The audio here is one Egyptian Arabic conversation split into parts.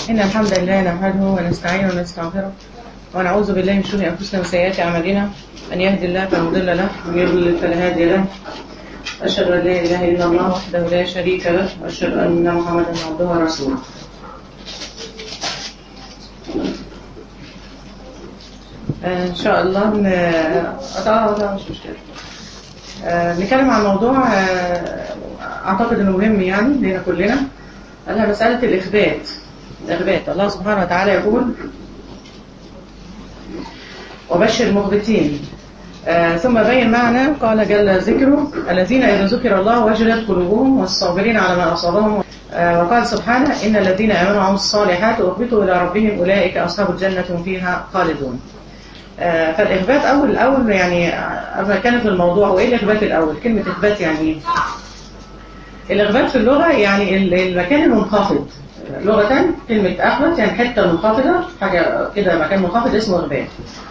إن الحمد لله نحمده ونستعينه ونستغفره ونعوذ بالله من شرور أنفسنا وسيئات أعمالنا من يهد الله فلا مضل له ومن يضلل فلا هادي له أشهد أن لا إله إلا الله وحده لا شريك له وأشهد أن محمدا عبده ورسوله آه، إن شاء الله ن... آه، لا مش مشكلة آه، نتكلم عن موضوع آه، أعتقد إنه مهم يعني لنا كلنا أنها مسألة الإخبات الإخبات الله سبحانه وتعالى يقول وبشر المخبتين آه ثم بين معنى قال جل ذكره الذين إذا ذكر الله وجلت قلوبهم والصابرين على ما أصابهم آه وقال سبحانه إن الذين آمنوا وعملوا الصالحات وأخبتوا إلى ربهم أولئك أصحاب الجنة هم فيها خالدون آه فالإخبات أول الأول يعني قبل كان في الموضوع وإيه الإخبات الأول كلمة إخبات يعني إيه؟ الإخبات في اللغة يعني المكان المنخفض لغة كلمة أخبت يعني حتة منخفضة حاجة كده مكان منخفض اسمه إخبات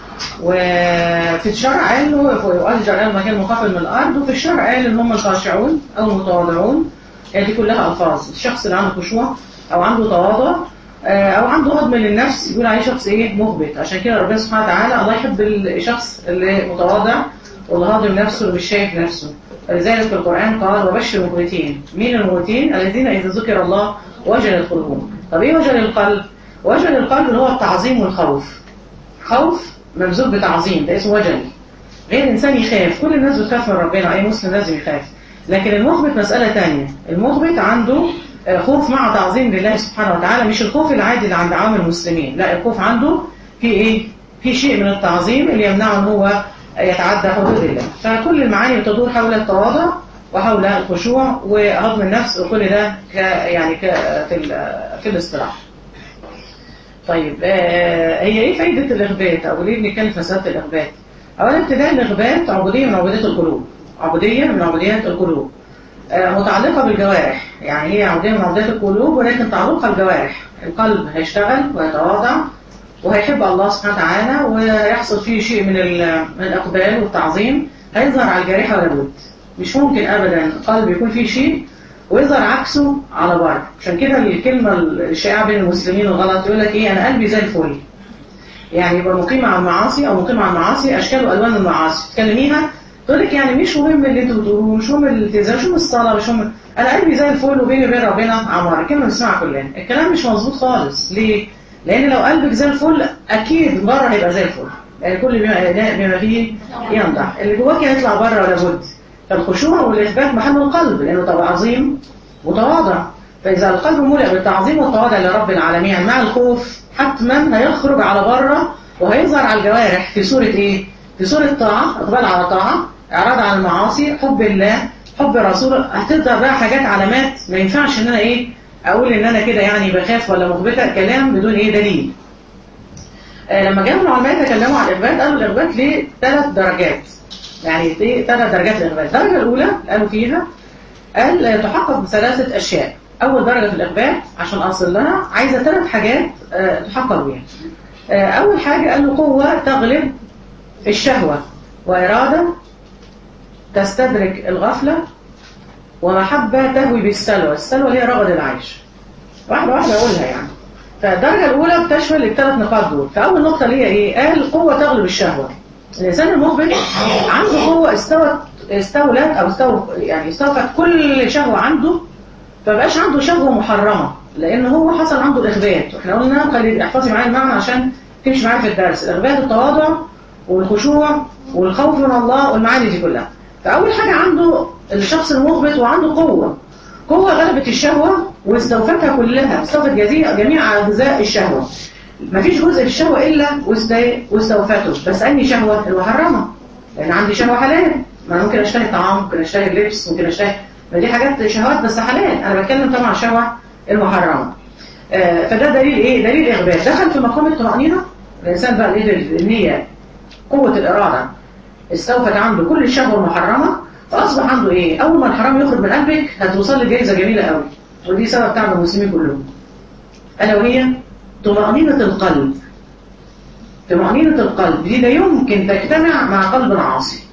وفي الشرع قال له يقال قال مكان منخفض من الأرض وفي الشرع قال إن هم الخاشعون أو المتواضعون يعني دي كلها ألفاظ الشخص اللي عنده خشوع أو عنده تواضع أو عنده هضم للنفس يقول عليه شخص إيه مهبط عشان كده ربنا سبحانه وتعالى الله يحب الشخص اللي متواضع واللي هاضم نفسه واللي مش شايف نفسه فلذلك في القرآن قال وبشر المخبتين مين المخبتين الذين إذا ذكر الله وجل قلوبهم طب إيه وجل القلب وجل القلب اللي هو التعظيم والخوف خوف ممزوج بتعظيم ده اسمه وجل غير إنسان يخاف كل الناس بتخاف من ربنا أي مسلم لازم يخاف لكن المخبت مسألة تانية المخبت عنده خوف مع تعظيم لله سبحانه وتعالى مش الخوف العادي اللي عند عوام المسلمين لا الخوف عنده في إيه في شيء من التعظيم اللي يمنعه ان هو يتعدى حدود الله فكل المعاني بتدور حول التواضع وحول الخشوع وهضم النفس وكل ده ك يعني ك في في الاصطلاح طيب آه هي ايه فايدة الإخبات او ليه بنتكلم في مسألة الإخبات اولا ابتداء الإخبات عبودية من عبوديات القلوب عبودية من عبوديات القلوب آه متعلقة بالجوارح يعني هي عبودية من عبوديات القلوب ولكن تعلقها الجوارح القلب هيشتغل ويتواضع وهيحب الله سبحانه وتعالى ويحصل فيه شيء من من الإقبال والتعظيم هيظهر على الجارحة ولا بد مش ممكن أبدا القلب يكون فيه شيء ويظهر عكسه على بره عشان كده الكلمة الشائعة بين المسلمين الغلط يقول لك إيه أنا قلبي زي الفل يعني يبقى مقيم على المعاصي أو مقيم على المعاصي أشكال وألوان المعاصي تكلميها تقول لك يعني مش مهم اللي انتوا بتقولوه مش مهم الالتزام مش مهم الصلاة مش مهم أنا قلبي زي الفل وبيني وبين ربنا عمار كلمة بنسمعها كلنا الكلام مش مظبوط خالص ليه؟ لأن لو قلبك زي الفل أكيد بره هيبقى زي الفل يعني كل بما, بما فيه ينضح اللي جواك هيطلع بره ولا بد فالخشوع والإثبات محل القلب لأنه طبعا عظيم وتواضع فإذا القلب ملئ بالتعظيم والتواضع لرب العالمين مع الخوف حتما هيخرج على بره وهيظهر على الجوارح في صورة إيه؟ في صورة طاعة إقبال على طاعة إعراض عن المعاصي حب الله حب الرسول هتبدأ بقى حاجات علامات ما ينفعش إن أنا إيه اقول ان انا كده يعني بخاف ولا مخبتة كلام بدون ايه دليل آه لما جاءوا العلماء تكلموا عن الاخبات قالوا الاخبات ليه ثلاث درجات يعني ليه ثلاث درجات الاخبات الدرجه الاولى قالوا فيها قال تحقق بثلاثه اشياء اول درجه في الاخبات عشان اصل لها عايزه ثلاث حاجات آه تحقق بيها آه اول حاجه قالوا قوه تغلب الشهوه واراده تستدرك الغفله ومحبة تهوي بالسلوى السلوى هي رغد العيش واحدة واحدة أقولها يعني فالدرجة الأولى بتشمل الثلاث نقاط دول فأول نقطة اللي هي إيه قال قوة تغلب الشهوة الإنسان المخبر عنده قوة استوت استولت أو استو يعني استوفت كل شهوة عنده فبقاش عنده شهوة محرمة لأن هو حصل عنده الإخبات وإحنا قلنا خلي احفظي معايا المعنى عشان تمشي معايا في الدرس الإخبات التواضع والخشوع والخوف من الله والمعاني دي كلها فأول حاجة عنده الشخص المخبت وعنده قوة قوة غلبت الشهوة واستوفتها كلها استوفت جميع أجزاء الشهوة مفيش جزء في الشهوة إلا واستوفته بس أني شهوة المحرمة لأن عندي شهوة حلال ما ممكن أشتهي طعام ممكن أشتهي لبس ممكن أشتهي ما دي حاجات شهوات بس حلال أنا بتكلم طبعا عن الشهوة المحرمة آه فده دليل إيه؟ دليل إخبات دخل في مقام الطمأنينة الإنسان بقى قدر إن هي قوة الإرادة استوفت عنده كل الشهوة المحرمة فأصبح عنده إيه؟ أول ما الحرام يخرج من قلبك هتوصل لجائزة جميلة قوي ودي سبب تعب المسلمين كلهم ألا وهي طمأنينة القلب طمأنينة القلب دي لا يمكن تجتمع مع قلب عاصي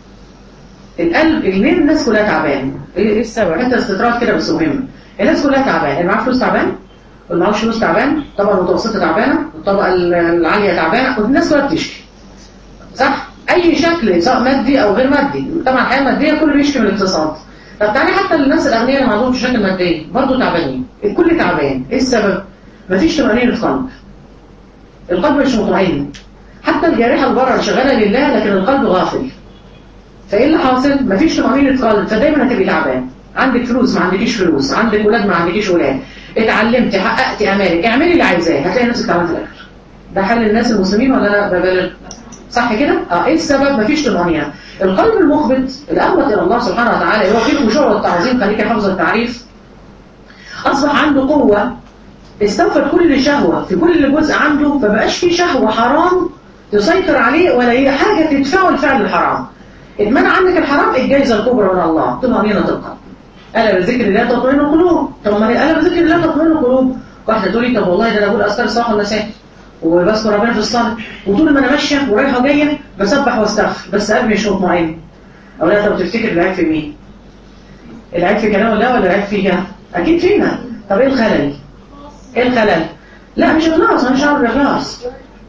القلب ليه الناس كلها تعبان ايه السبب حتى استطراد كده بس مهم الناس كلها تعبان اللي معاه فلوس تعبان واللي معهوش فلوس تعبان الطبقه المتوسطه تعبانه الطبقه العاليه تعبانه والناس كلها بتشكي صح اي شكل سواء مادي او غير مادي طبعا الحياه الماديه كله بيشكي من الاقتصاد طب تعالى حتى الناس الاغنياء اللي ما عندهمش مشاكل ماديه برضه تعبانين الكل تعبان ايه السبب مفيش طمانينه قلب القلب مش مطمئن حتى الجارحه اللي بره شغاله لله لكن القلب غافل فايه اللي حاصل مفيش طمانينه قلب فدايما هتبقي تعبان عندك فلوس ما عندكيش فلوس عندك ولاد ما عندكيش ولاد اتعلمتي حققتي امالك اعملي اللي عايزاه هتلاقي نفسك تعبان في الاخر ده حل الناس المسلمين ولا انا ببالغ صح كده اه ايه السبب مفيش طمانينه القلب المخبت الأهوت إلى الله سبحانه وتعالى هو فيه الخشوع والتعظيم خليك حفظ التعريف أصبح عنده قوة استنفد كل شهوة في كل جزء عنده فبقاش في شهوة حرام تسيطر عليه ولا هي حاجة تدفعه الفعل الحرام اتمنع عنك الحرام الجائزة الكبرى من الله طمأنينة القلب ألا بذكر الله تطمئن القلوب طب ما ألا بذكر الله تطمئن القلوب واحدة تقول لي طب والله ده أنا بقول أذكار الصباح والمساء وبذكر ربنا في الصلاة وطول ما أنا ماشية ورايحة وجاية بسبح واستغفر بس قلبي مش مطمئن أو لا طب تفتكر العيب في مين؟ العيب في كلام الله ولا العيب فيها؟ أكيد فينا طب إيه الخلل؟ إيه الخلل؟ لا مش إخلاص أنا مش عارف الإخلاص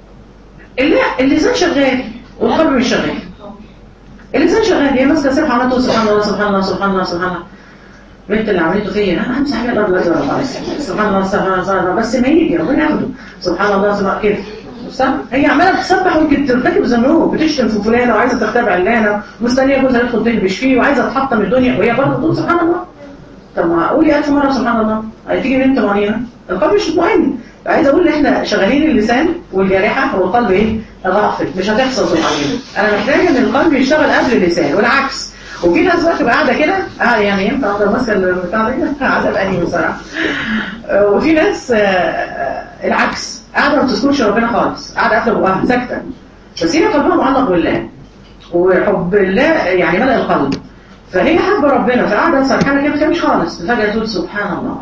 لا اللسان شغال والقلب مش شغال اللسان شغال هي ماسكة سبحان الله سبحان الله سبحان الله سبحان الله سبحان الله بنت اللي عملته فيا انا همسح عليها الارض لازم سبحان الله سبحان الله سبحان الله بس ما يجي ربنا ياخده سبحان الله سبحان كده صح هي عماله تسبح ويمكن ترتكب ذنوب بتشتم في فلانه وعايزه تختبع علانه ومستنيه جوزها يدخل تهبش فيه وعايزه تحطم الدنيا وهي برضه تقول سبحان الله طب ما قولي 1000 مره سبحان الله هتيجي من طمانينه القلب مش مطمئن عايز اقول ان احنا شغالين اللسان والجارحه والقلب ايه غافل مش هتحصل طمانينه انا محتاجه ان القلب يشتغل قبل اللسان والعكس وفي ناس بقى تبقى قاعده كده اه يعني ينفع افضل ماسكه البتاع دي قاعده باني بصراحه وفي ناس آه العكس قاعده ما بتذكرش ربنا خالص قاعده قافله بقها ساكته بس هي قلبها معلق بالله وحب الله يعني ملأ القلب فهي حابه ربنا فقاعده سرحانه كده مش خالص فجاه تقول سبحان الله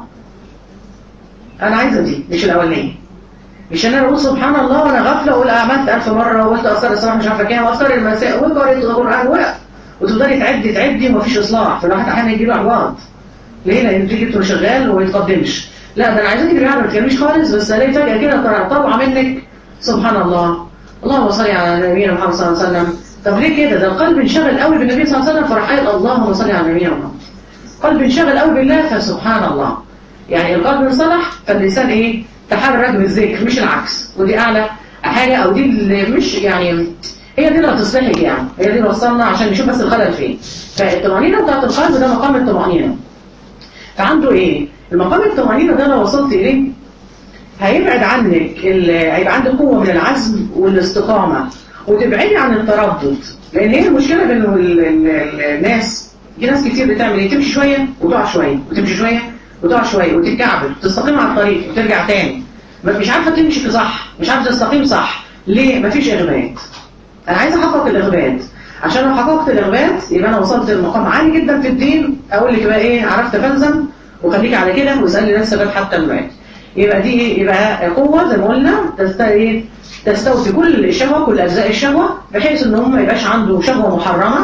انا عايزه دي مش الاولانيه مش انا اقول سبحان الله وانا غافله واقول عملت 1000 مره وقلت اثر الصباح مش عارفه كام واثر المساء وقريت القران وقف وتفضلي تعدي تعدي ومفيش اصلاح فالواحد احيانا يجي له احباط ليه لان تيجي شغال وما يتقدمش لا ده انا عايزاك تبقي قاعده ما تتكلميش خالص بس الاقي فجاه كده طالعه منك سبحان الله اللهم صل على نبينا محمد صلى الله عليه وسلم طب ليه كده ده القلب انشغل قوي بالنبي صلى الله عليه وسلم فراح قايل اللهم صل على نبينا محمد قلب انشغل قوي بالله فسبحان الله يعني القلب انصلح فاللسان ايه تحرك بالذكر مش العكس ودي اعلى حاجه او دي اللي مش يعني هي دي اللي هتصلحك يعني هي دي اللي وصلنا عشان نشوف بس الخلل فين فالطمأنينة بتاعت القلب ده مقام الطمأنينة فعنده ايه المقام الطمأنينة ده لو وصلت اليه هيبعد عنك هيبقى عندك قوة من العزم والاستقامة وتبعدي عن التردد لان هي المشكلة بين الناس في ناس كتير بتعمل ايه تمشي شوية وتقع شوية وتمشي شوية وتقع شوية وتتكعبل تستقيم على الطريق وترجع تاني مش عارفة تمشي صح مش عارفة تستقيم صح ليه مفيش اغبات انا عايز احقق الاغبات عشان لو حققت الاغبات يبقى انا وصلت لمقام عالي جدا في الدين اقول لك بقى ايه عرفت فلزم وخليك على كده واسالني نفسك بقى حتى المات يبقى دي ايه يبقى قوه زي ما قلنا تستوي تستوفي كل الشهوه كل اجزاء الشهوه بحيث ان هو ما يبقاش عنده شهوه محرمه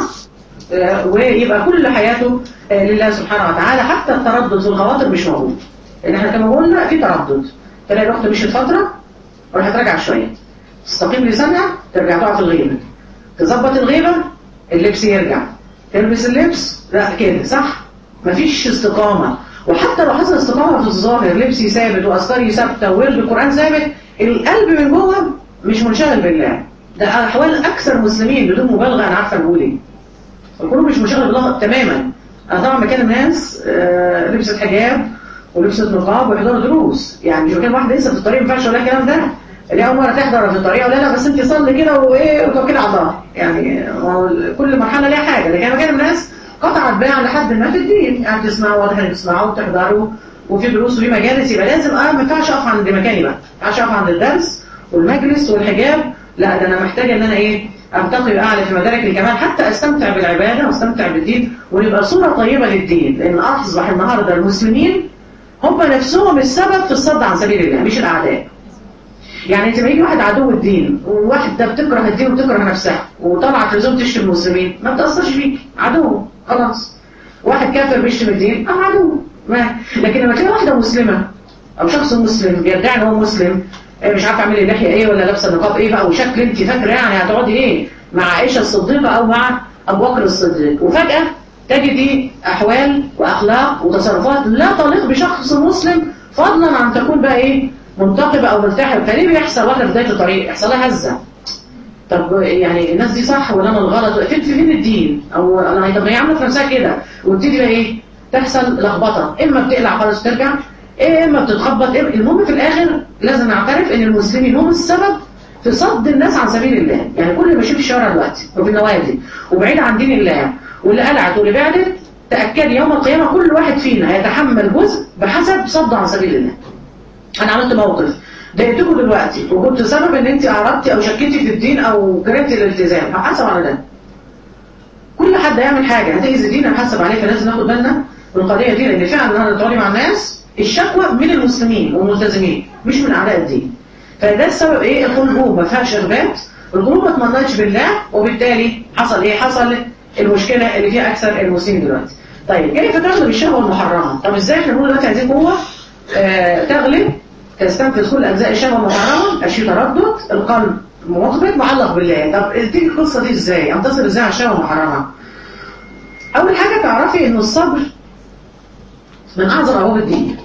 ويبقى كل حياته لله سبحانه وتعالى حتى التردد في الخواطر مش موجود لان احنا كما قلنا في تردد تلاقي الاخت مشيت فتره وراحت راجعه شويه تستقيم لسانها ترجع تقع في الغيبة تظبط الغيبة اللبس يرجع تلبس اللبس لا كده صح مفيش استقامة وحتى لو حصل استقامة في الظاهر لبسي ثابت وأذكاري ثابتة وورد القرآن ثابت القلب من جوه مش منشغل بالله ده أحوال أكثر مسلمين بدون مبالغة أنا عارفة بقول إيه القلوب مش منشغل بالله تماما أنا طبعا مكان ناس آه لبست حجاب ولبست نقاب ويحضروا دروس يعني مش مكان واحد لسه في الطريق ما ينفعش ولا الكلام ده اللي أول مرة تحضر في الطريق ولا لا بس انت صلي كده وايه وتوكل على الله يعني كل مرحلة ليها حاجة لكن مكان الناس قطعت بيع لحد ما في الدين يعني تسمعوا واضح انك تسمعوا وتحضروا وفي دروس وفي مجالس يبقى لازم اه ما ينفعش اقف عند مكاني بقى ما ينفعش اقف عند الدرس والمجلس والحجاب لا ده انا محتاجه ان انا ايه ارتقي اعلى في مدارك الكمال حتى استمتع بالعباده واستمتع بالدين ونبقى صوره طيبه للدين لان اصبح النهارده المسلمين هم نفسهم السبب في الصد عن سبيل الله مش الاعداء يعني انت يجي واحد عدو الدين وواحده بتكره الدين وتكره نفسها وطلعت لزوم تشتم المسلمين ما بتاثرش فيك عدو خلاص واحد كافر بيشتم الدين اه عدو ما لكن لما تلاقي واحده مسلمه او شخص مسلم بيدعي ان هو مسلم آه، مش عارف اعمل اللحيه ايه ولا لابسه النقاب ايه بقى وشكل انت فاكره يعني هتقعدي ايه مع عائشه الصديقه او مع ابو بكر الصديق وفجاه تجدي احوال واخلاق وتصرفات لا تليق بشخص مسلم فضلا عن تكون بقى ايه منتقبه او مرتاحه فليه بيحصل واحده في بدايه الطريق يحصل لها هزه طب يعني الناس دي صح ولا انا الغلط فين فين الدين او انا طب هي عامله في نفسها كده وتبتدي بقى ايه تحصل لخبطه اما بتقلع خالص ترجع اما بتتخبط إما المهم في الاخر لازم نعترف ان المسلمين هم السبب في صد الناس عن سبيل الله يعني كل اللي ماشي في الشارع دلوقتي وفي النوادي وبعيد عن دين الله واللي قلعت واللي بعدت تاكدي يوم القيامه كل واحد فينا هيتحمل جزء بحسب صده عن سبيل الله انا عملت موقف ضايقتكم دلوقتي وكنت سبب ان انت اعرضتي او شكيتي في الدين او كرهتي الالتزام هحاسب على ده كل حد هيعمل حاجه هتأذي الدين هنحاسب عليه فلازم ناخد بالنا من القضيه دي لان فعلا النهارده تقعدي مع الناس الشكوى من المسلمين والملتزمين مش من اعداء الدين فده السبب ايه القلوب ما فيهاش اغبات القلوب ما تمنتش بالله وبالتالي حصل ايه حصل المشكله اللي فيها اكثر المسلمين دلوقتي طيب جاي في تغلب الشهوه المحرمه طب ازاي احنا نقول دلوقتي عايزين قوه آه تغلب تستنفذ كل اجزاء الشهوه المحرمه اشي تردد القلب مقبل معلق بالله طب دي القصه دي ازاي انتصر ازاي على الشهوه المحرمه اول حاجه تعرفي ان الصبر من اعظم ابواب الدين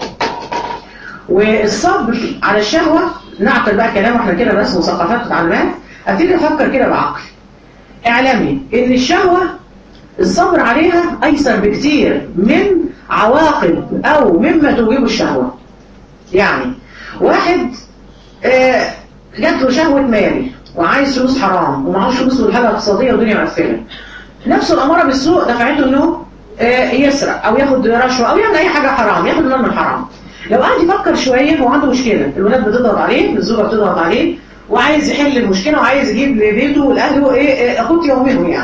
والصبر على الشهوه نعقل بقى كلام احنا كده ناس مثقفات وتعلمات ابتدي افكر كده بعقل اعلمي ان الشهوه الصبر عليها ايسر بكتير من عواقب او مما توجبه الشهوه يعني واحد آه جات له شهوه مال وعايز فلوس حرام ومعهوش فلوس والحاله الاقتصاديه والدنيا مقفله نفسه الاماره بالسوء دفعته انه آه يسرق او ياخد رشوه او يعمل اي حاجه حرام ياخد من الحرام لو قعد يفكر شويه هو عنده مشكله الولاد بتضغط عليه الزوجه بتضغط عليه وعايز يحل المشكله وعايز يجيب لبيته والاهله ايه قوت يومهم يعني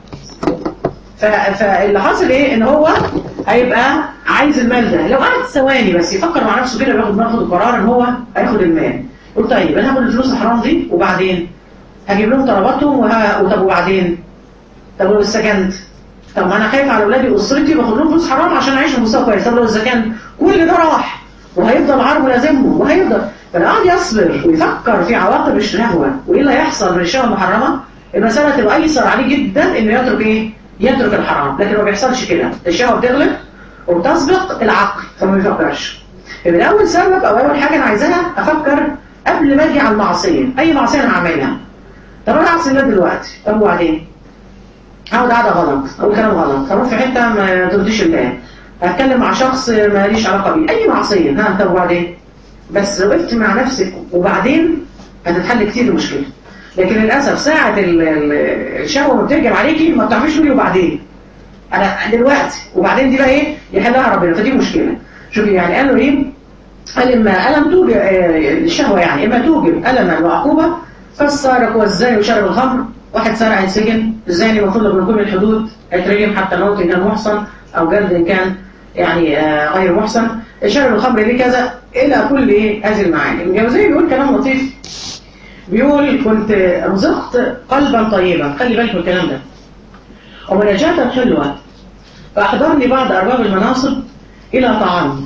فاللي حاصل ايه ان هو هيبقى عايز المال ده لو قعد ثواني بس يفكر مع نفسه كده وياخد ناخد القرار ان هو هياخد المال يقول طيب انا هاخد الفلوس الحرام دي وبعدين هجيب لهم طلباتهم وه... وطب وبعدين طب ولو سكنت طب ما انا خايف على اولادي واسرتي باخد لهم فلوس حرام عشان اعيش في مستوى كويس طب لو سكنت كل ده راح وهيفضل عرض لازمه وهيفضل فالقعد يصبر ويفكر في عواقب الشهوه وايه اللي هيحصل من الشهوه المحرمه المساله تبقى ايسر عليه جدا انه يترك ايه؟ يترك الحرام لكن ما بيحصلش كده الشهوه بتغلب وبتسبق العقل فما بيفكرش يبقى اول سبب او اول حاجه انا عايزاها افكر قبل ما اجي على المعصيه اي معصيه انا هعملها طب انا اعصي الله دلوقتي طب وبعدين اقعد قاعده غلط اقول كلام غلط اروح في حته ما ترضيش الله هتكلم مع شخص ماليش علاقه بيه اي معصيه ها طب وبعدين بس لو وقفت مع نفسك وبعدين هتتحل كتير المشكله لكن للاسف ساعه الشهوه ما بتهجم عليكي ما بتعرفيش تقولي وبعدين انا دلوقتي وبعدين دي بقى ايه يحلها ربنا فدي مشكله شوفي يعني قال له ايه قال اما الم توجب الشهوه يعني اما توجب الما وعقوبه فالسارق والزاني وشرب الخمر واحد سرق هيتسجن الزاني المفروض لو بنكون الحدود هيترجم حتى موت ان كان محصن او جلد ان كان يعني آه غير محصن شرب الخمر ليه كذا الى كل ايه هذه المعاني الجوزيه بيقول كلام لطيف بيقول كنت رزقت قلبا طيبا خلي بالك من الكلام ده ومناجاة حلوة فأحضرني بعض أرباب المناصب إلى طعام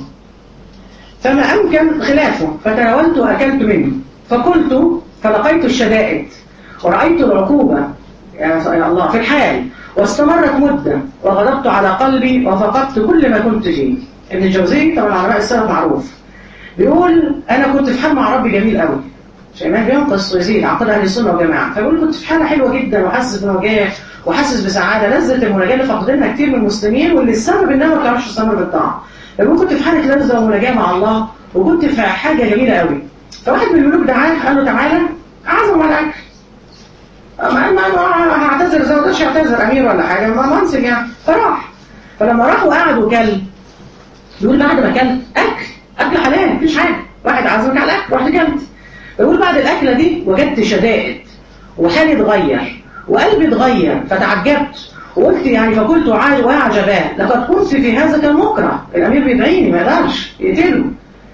فما أمكن خلافه فتناولت وأكلت منه فقلت فلقيت الشدائد ورأيت العقوبة يا الله في الحال واستمرت مدة وغضبت على قلبي وفقدت كل ما كنت فيه ابن الجوزي طبعا علماء السلف معروف بيقول أنا كنت في حال مع ربي جميل قوي شيماء بينقص ويزيد عقد أهل السنة والجماعة فبيقول كنت في حالة حلوة جدا وحاسس بنجاح وحاسس بسعادة لذة المناجاة اللي فاقدينها كتير من المسلمين واللي السبب إنها ما بتعرفش تستمر بالطاعة فبيقول كنت في حالة لذة ومناجاة مع الله وكنت في حاجة جميلة قوي فواحد من الملوك دعاه قال له تعالى أعزم على الأكل ما ما ما هعتذر زي ما قلتش هعتذر امير ولا حاجه ما منصب يعني فراح فلما راح وقعد وكل يقول بعد ما كل اكل اكل حلال مفيش حاجه واحد عزمك على الاكل رحت كلت يقول بعد الاكله دي وجدت شدائد وحالي اتغير وقلبي اتغير فتعجبت وقلت يعني فقلت وعجباه لقد كنت في هذا كان مكره الامير بيدعيني ما يقدرش يقتله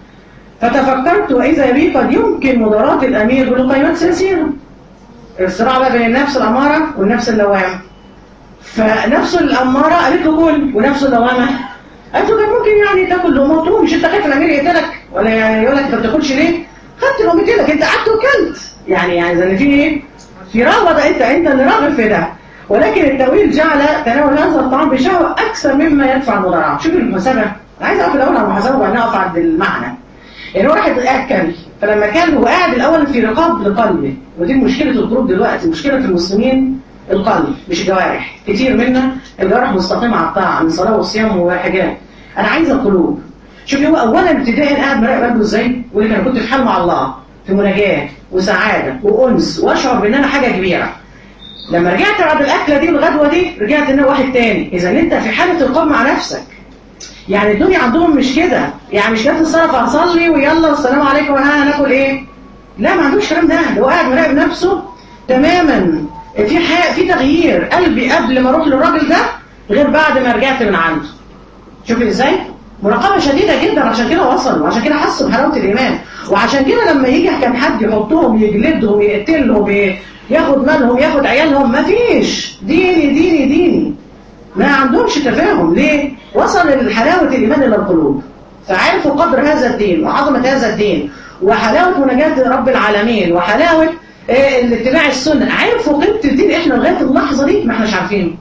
فتفكرت واذا بي قد يمكن مداراة الامير بلقيمات سياسيه الصراع بقى بين النفس الأمارة والنفس اللوامة فنفس الأمارة قالت له كل ونفس اللوامة قالت له كان ممكن يعني تاكل لقمه مش انت خايف الامير يقتلك ولا يعني يقول لك انت ما بتاكلش ليه؟ خدت لقمتين انت قعدت وكلت يعني يعني زي في ايه؟ في رغبه انت انت اللي راغب في ده ولكن التأويل جعل تناول هذا الطعام بشهوة أكثر مما يدفع المضارعة شوف المحاسبة أنا عايز أقف الأول على المحاسبة وبعدين أقف عند المعنى يعني هو واحد قاعد كل فلما كان هو قاعد الأول في رقاب لقلبه ودي مشكلة القلوب دلوقتي مشكلة المسلمين القلب مش الجوارح كتير منا الجوارح مستقيمة على الطاعة من صلاة وصيام وحجاب أنا عايز القلوب شوف هو أولا ابتدائي قاعد مراقب قلبه إزاي ويقول أنا كنت في حال مع الله في مناجاة وسعادة وأنس وأشعر بأن أنا حاجة كبيرة لما رجعت بعد الأكلة دي والغدوة دي رجعت إن واحد تاني إذا أنت في حالة القاب مع نفسك يعني الدنيا عندهم مش كده يعني مش جت الصلاة فهصلي ويلا والسلام عليكم ها هناكل إيه لا ما عندوش الكلام ده ده هو قاعد مراقب نفسه تماما في حق في تغيير قلبي قبل ما اروح للراجل ده غير بعد ما رجعت من عنده شوفي ازاي مراقبة شديدة جدا عشان كده وصلوا وعشان كده حسوا بحلاوة الإيمان وعشان كده لما يجي كان حد يحطهم يجلدهم يقتلهم ياخد مالهم ياخد عيالهم ما فيش ديني ديني ديني ما عندهمش تفاهم ليه وصل حلاوة الإيمان إلى القلوب فعرفوا قدر هذا الدين وعظمة هذا الدين وحلاوة مناجاة رب العالمين وحلاوة الاتباع السنة عرفوا قيمة الدين احنا لغاية اللحظة دي ما احناش عارفينه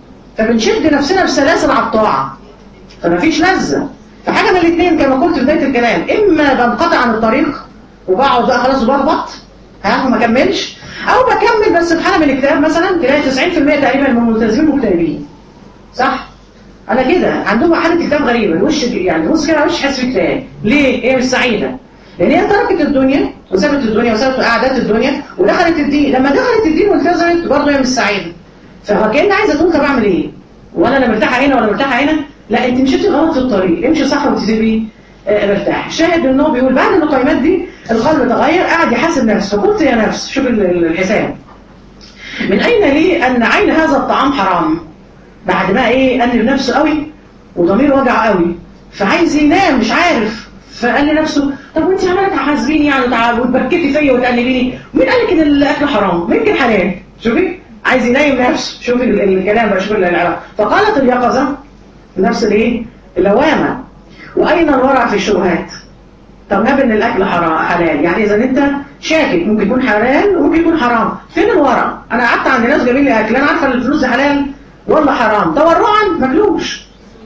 فبنشد نفسنا بسلاسل على الطاعة فما فيش لذة فحاجة من الاثنين كما قلت في بداية الكلام إما بنقطع عن الطريق وبقعد بقى خلاص وبهبط ها وما كملش أو بكمل بس في حالة من الاكتئاب مثلا تلاقي 90% تقريبا من الملتزمين مكتئبين صح؟ أنا كده عندهم حالة اكتئاب غريبة الوش يعني بص كده وش حاسس باكتئاب ليه؟ هي مش سعيدة لأن هي تركت الدنيا وسابت الدنيا وسابت قعدات الدنيا ودخلت الدين لما دخلت الدين والتزمت برضه هي مش سعيدة فكأن عايزة تقول طب أعمل إيه؟ ولا أنا مرتاحة هنا ولا مرتاحة هنا لا انت مشيتي غلط في الطريق امشي صح وتسيبي آه مرتاح شاهد ان هو بيقول بعد المقايمات دي القلب تغير قاعد يحاسب نفسه فقلت يا نفس شوف الحساب من اين لي ان عين هذا الطعام حرام بعد ما ايه قلب نفسه قوي وضميره وجع قوي فعايز ينام مش عارف فقال لنفسه طب وانت عماله تحاسبيني يعني وتبكتي فيا وتقلبيني مين قال لك ان الاكل حرام ممكن حلال شوفي عايز ينام نفسه شوفي الكلام بقى شوفي العلاقه فقالت اليقظه نفس الايه اللوامة واين الورع في الشبهات طب ناب ان الاكل حلال يعني اذا انت شاكك ممكن يكون حلال وممكن يكون حرام فين الورع انا قعدت عند ناس جايبين لي اكل انا عارفه ان الفلوس حلال ولا حرام تورعا ماكلوش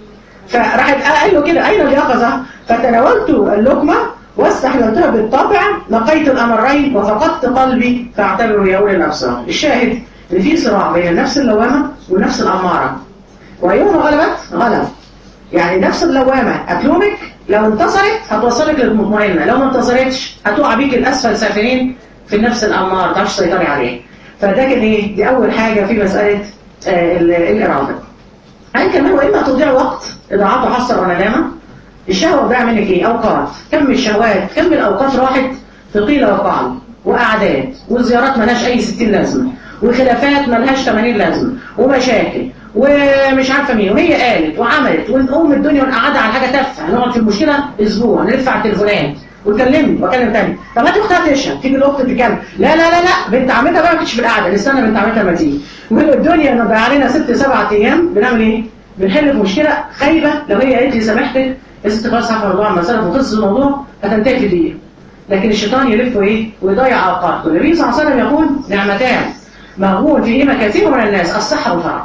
فراحت قال له كده اين اليقظه فتناولت اللقمه واستحللتها بالطبع لقيت الامرين وفقدت قلبي فاعتبروا يا اولي الابصار الشاهد ان في صراع بين النفس اللوامه والنفس الاماره وأيهما غلبت؟ غلب يعني نفس اللوامة أكلومك لو انتصرت هتوصلك للمطمئنة لو ما انتصرتش هتقع بيك الأسفل سافلين في النفس الأمار ما تعرفش تسيطري عليه فده كان إيه؟ دي أول حاجة في مسألة آه الإرادة هل كمان وإما تضيع وقت إضاعته حصر وندامة الشهوة بتضيع منك إيه؟ أوقات كم الشهوات كم الأوقات راحت في قيل وقال وأعداد والزيارات ملهاش أي 60 لازمة وخلافات ملهاش 80 لازمة ومشاكل ومش عارفه مين وهي قالت وعملت ونقوم الدنيا ونقعدها على حاجه تافهه نقعد في المشكله اسبوع نرفع التليفونات وتكلمني واكلم تاني طب هات اختها تشرب تيجي الاخت تتكلم لا لا لا لا بنت عمتها بقى ما كانتش في القعده نستنى بنت عمتها ما تيجي والدنيا نبقى علينا ست سبع ايام بنعمل ايه؟ بنحل في مشكله خايبه لو هي قالت لي سامحتك يا ست خلاص عارفه الموضوع لما سلف وخلص الموضوع هتنتهي في دقيقه لكن الشيطان يلف ايه؟ ويضيع اوقاته النبي صلى الله عليه وسلم يقول نعمتان مغبون فيهما كثير من الناس الصحه والفراغ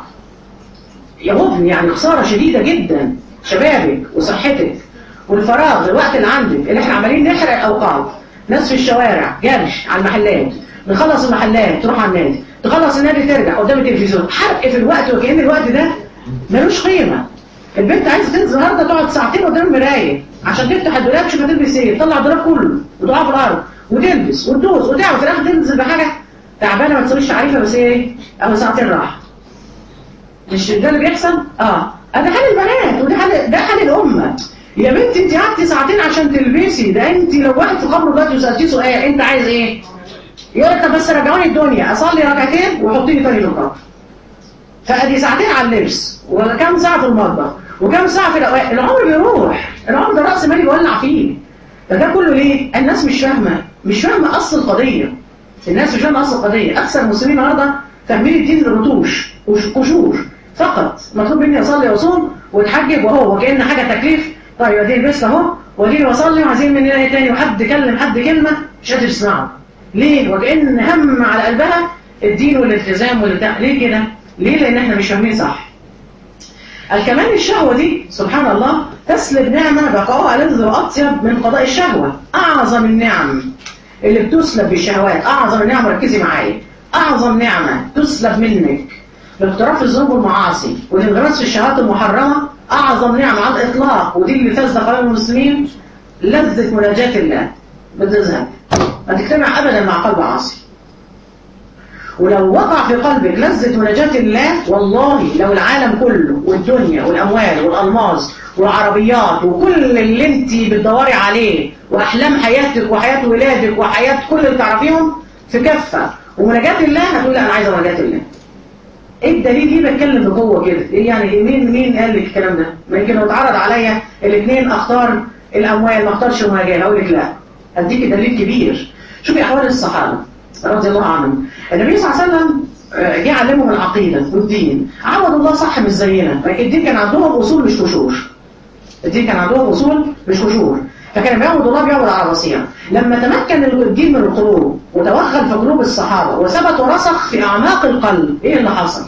يغضن يعني خسارة شديدة جدا شبابك وصحتك والفراغ الوقت اللي عندك اللي احنا عمالين نحرق اوقات ناس في الشوارع جرش على المحلات نخلص المحلات تروح على النادي تخلص النادي ترجع قدام التلفزيون حرق في الوقت وكأن الوقت ده ملوش قيمة البنت عايزه تنزل النهارده تقعد ساعتين قدام المرايه عشان تفتح الدولاب تشوف هتلبس ايه تطلع الدولاب كله وتقع في الارض وتلبس وتدوس وتعمل في الاخر تنزل بحاجه تعبانه ما تسويش تعريفها بس ايه او ساعتين راحه مش ده اللي بيحصل اه ده حال البنات وده حال ده حال الامه يا بنتي انت قعدتي ساعتين عشان تلبسي ده انت لو واحد في قبر دلوقتي وسالتيه سؤال انت عايز ايه يقول لك طب بس رجعوني الدنيا اصلي ركعتين وحطيني تاني في القبر فادي ساعتين على اللبس وكم ساعه في المطبخ وكم ساعه في الاوقات العمر بيروح العمر ده راس مالي بيولع فيه ده ده كله ليه الناس مش فاهمه مش فاهمه اصل القضيه الناس مش فاهمه اصل القضيه اكثر المسلمين النهارده فاهمين الدين رتوش وقشور فقط مطلوب مني اصلي واصوم واتحجب وهو وكأن حاجه تكليف طيب اديني لبست اهو واديني واصلي وعايزين مني ايه تاني وحد كلم حد كلمه مش قادر يسمعه ليه وكأن هم على قلبها الدين والالتزام والبتاع ليه كده ليه لان احنا مش فاهمين صح الكمان الشهوة دي سبحان الله تسلب نعمة بقاء ألذ وأطيب من قضاء الشهوة أعظم النعم اللي بتسلب بالشهوات أعظم النعمة ركزي معايا أعظم نعمة تسلب منك باقتراف الذنوب والمعاصي والانغراس في الشهوات المحرمة أعظم نعمة على الإطلاق ودي اللي فاز قلب المسلمين لذة مناجاة الله بتذهب ما تجتمع أبدا مع قلب عاصي ولو وقع في قلبك لذة مناجاة الله والله لو العالم كله والدنيا والأموال والألماس والعربيات وكل اللي انت بتدوري عليه وأحلام حياتك وحياة ولادك وحياة كل اللي تعرفيهم في كفة ومناجاة الله هتقول لا أنا عايزة مناجاة الله ايه الدليل ليه بتكلم بقوة كده ايه يعني مين مين قال لك الكلام ده ما يمكن لو اتعرض عليا الاثنين اختار الاموال ما اختارش المناجاة اقول لك لا اديك دليل كبير شوفي احوال الصحابة رضي الله عنهم النبي صلى الله عليه وسلم جه علمهم العقيدة والدين عود الله صح مش زينا الدين كان عندهم أصول مش قشور الدين كان عندهم أصول مش قشور فكان بيعبد الله بيعبد على بصيرة لما تمكن الدين من القلوب وتوغل في قلوب الصحابة وثبت ورسخ في أعماق القلب إيه اللي حصل؟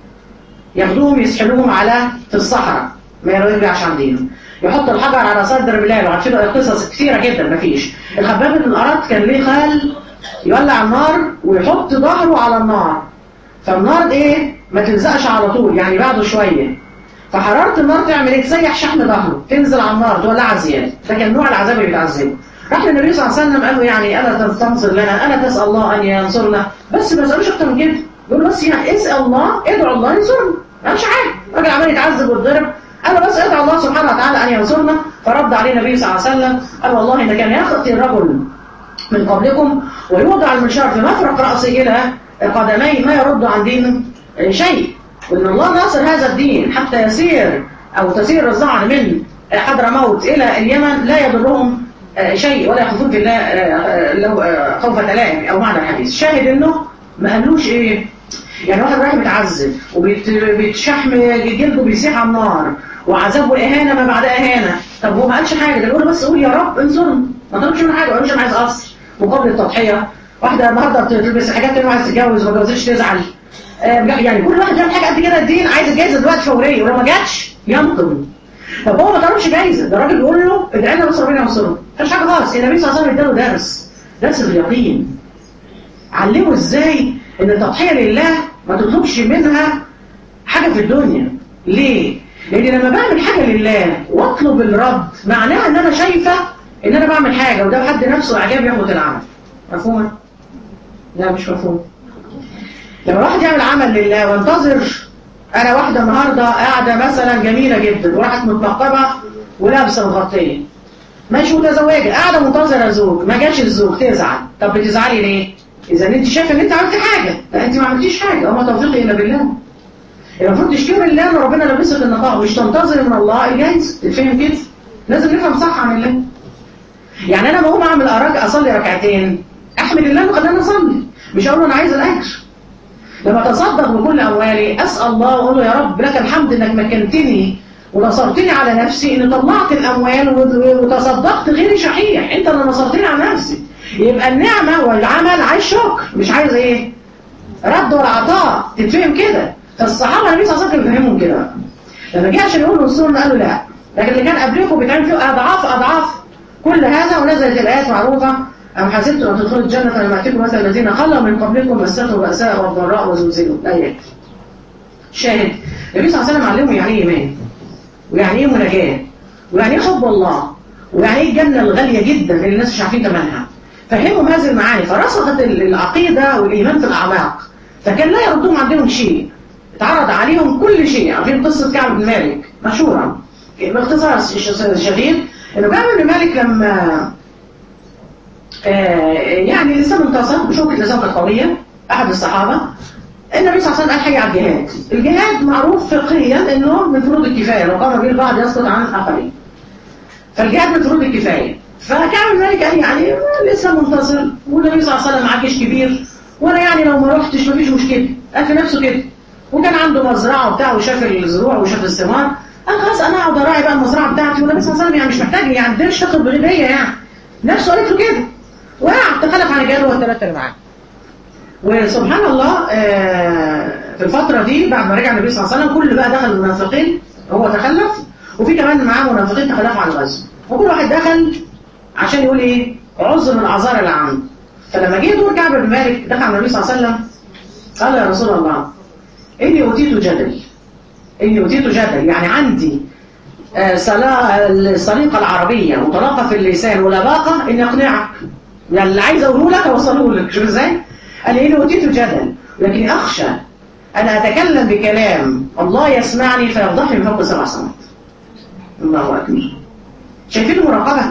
ياخدوهم يسحبوهم على في الصحراء ما يرجعش عن دينه يحط الحجر على صدر بلال وعارفين قصص كثيرة جدا مفيش الخباب بن الأراد كان ليه خال يولع النار ويحط ظهره على النار فالنار ايه ما تلزقش على طول يعني بعده شوية فحرارة النار تعمل ايه تسيح شحم ظهره تنزل على النار تولعها زيادة ده كان نوع العذاب اللي بيتعذبه راح للنبي صلى الله عليه وسلم قال له يعني الا تنصر لنا الا تسال الله ان ينصرنا بس ما تسالوش اكتر من كده يقول بس يعني اسال الله ادعو الله ينصرنا ما مش حاجه الراجل عمال يتعذب ويتضرب قال بس ادعو الله سبحانه وتعالى ان ينصرنا فرد عليه النبي صلى الله عليه وسلم قال والله ان كان يخطي الرجل من قبلكم ويوضع المنشار في مفرق رأسه إلى قدميه ما يرد عن دينه شيء وإن الله ناصر هذا الدين حتى يسير أو تسير الزعر من حضرموت إلى اليمن لا يضرهم شيء ولا يخافون في الله خوفة لائم أو معنى الحديث شاهد إنه ما قالوش إيه يعني واحد رايح متعذب وبيتشحم جلده بيسيح على النار وعذاب وإهانة ما بعد إهانة طب هو ما قالش حاجة ده يقول بس قول يا رب انصرني ما طلبش من حاجة ما قالوش أنا عايز قصر مقابل التضحية واحدة النهارده تلبس حاجات تانية عايز تتجوز وما جوزتش تزعل يعني كل واحد يعمل حاجة قد كده الدين عايز الجايزة دلوقتي فورية ولو ما جاتش ينقم طب هو ما طلبش جايزة ده الراجل بيقول له ادعي لنا بس ربنا ينصره مفيش حاجة خالص النبي صلى الله عليه وسلم اداله درس درس اليقين علمه ازاي ان التضحية لله ما تطلبش منها حاجة في الدنيا ليه؟ لان لما بعمل حاجة لله واطلب الرد معناها ان انا شايفة ان انا بعمل حاجة وده بحد نفسه اعجاب ياخد العمل مفهومة؟ لا مش مفهوم لما واحد يعمل عمل لله وانتظر انا واحدة النهاردة قاعدة مثلا جميلة جدا وراحت متنقبة ولابسة مغطية مش متزوجة قاعدة منتظرة زوج ما جاش الزوج تزعل طب بتزعلي ليه؟ اذا انت شايفه ان انت عملت حاجة لا انت ما عملتيش حاجة وما توفيقي الا بالله المفروض تشكر الله ان ربنا لبسك النقاء مش تنتظر من الله الجايز تفهم كده لازم نفهم صح عن الله يعني انا ما اقوم اعمل أراجع اصلي ركعتين احمد الله وخلينا اصلي مش اقول له انا عايز الاجر لما تصدق بكل اموالي اسال الله واقول له يا رب لك الحمد انك مكنتني ونصرتني على نفسي ان طلعت الاموال وتصدقت غير شحيح انت اللي نصرتني على نفسي يبقى النعمه والعمل عايز شكر مش عايز ايه رد ولا عطاء تتفهم كده فالصحابه النبي صلى الله عليه وسلم فهمهم كده لما جه عشان يقولوا السنه قالوا لا لكن اللي كان قبلكم بيتعمل فيه اضعاف اضعاف كل هذا ونزلت الايات معروفه أم حسبتم أن تدخلوا الجنة لما يأتيكم مثل الذين خلوا من قبلكم مستهم البأساء والضراء وزلزلوا الآيات شاهد النبي صلى الله عليه وسلم علمه يعني إيه إيمان ويعني إيه مناجاة ويعني إيه حب الله ويعني إيه الجنة الغالية جدا اللي الناس مش عارفين ثمنها فهمهم هذه المعاني فرسخت العقيدة والإيمان في الأعماق فكان لا يردهم عندهم شيء اتعرض عليهم كل شيء عارفين قصة كعب بن مالك مشهورة باختصار شديد إنه كعب بن مالك لما آه يعني لسه منتصر بشوكة لسان قوية أحد الصحابة النبي صلى الله عليه وسلم قال حاجة على الجهاد الجهاد معروف فقهيا انه من فروض الكفاية لو قام به البعض يسقط عن الآخرين فالجهاد من فروض الكفاية فكعب الملك قال يعني لسه منتصر والنبي صلى الله عليه وسلم معاه جيش كبير وانا يعني لو ما رحتش مفيش مشكلة قال في نفسه كده وكان عنده مزرعه وبتاع وشاف الزروع وشاف الثمار قال خلاص انا اقعد اراعي بقى المزرعه بتاعتي والنبي صلى الله عليه وسلم يعني مش محتاج يعني ده اشتغل بغيبيه يعني نفسه قالت له كده وقع تخلف عن الرجال والثلاثه اللي معاه وسبحان الله آه، في الفترة دي بعد ما رجع النبي صلى الله عليه وسلم كل بقى دخل المنافقين هو تخلف وفي كمان معاه منافقين تخلفوا عن الغزو وكل واحد دخل عشان يقول ايه عذر من الاعذار اللي عنده فلما جه دور كعب بن مالك دخل على النبي صلى الله عليه وسلم قال يا رسول الله اني اوتيت جدل اني اوتيت جدل يعني عندي آه، سلا- السليقة العربية وطلاقة في اللسان ولباقة إني أقنعك يعني اللي عايز أقوله لك أوصله لك شوف إزاي؟ قال لي إني أوتيت جدل لكن أخشى أن أتكلم بكلام الله يسمعني فيفضحني من فوق سبع سماوات الله أكبر شايفين المراقبة؟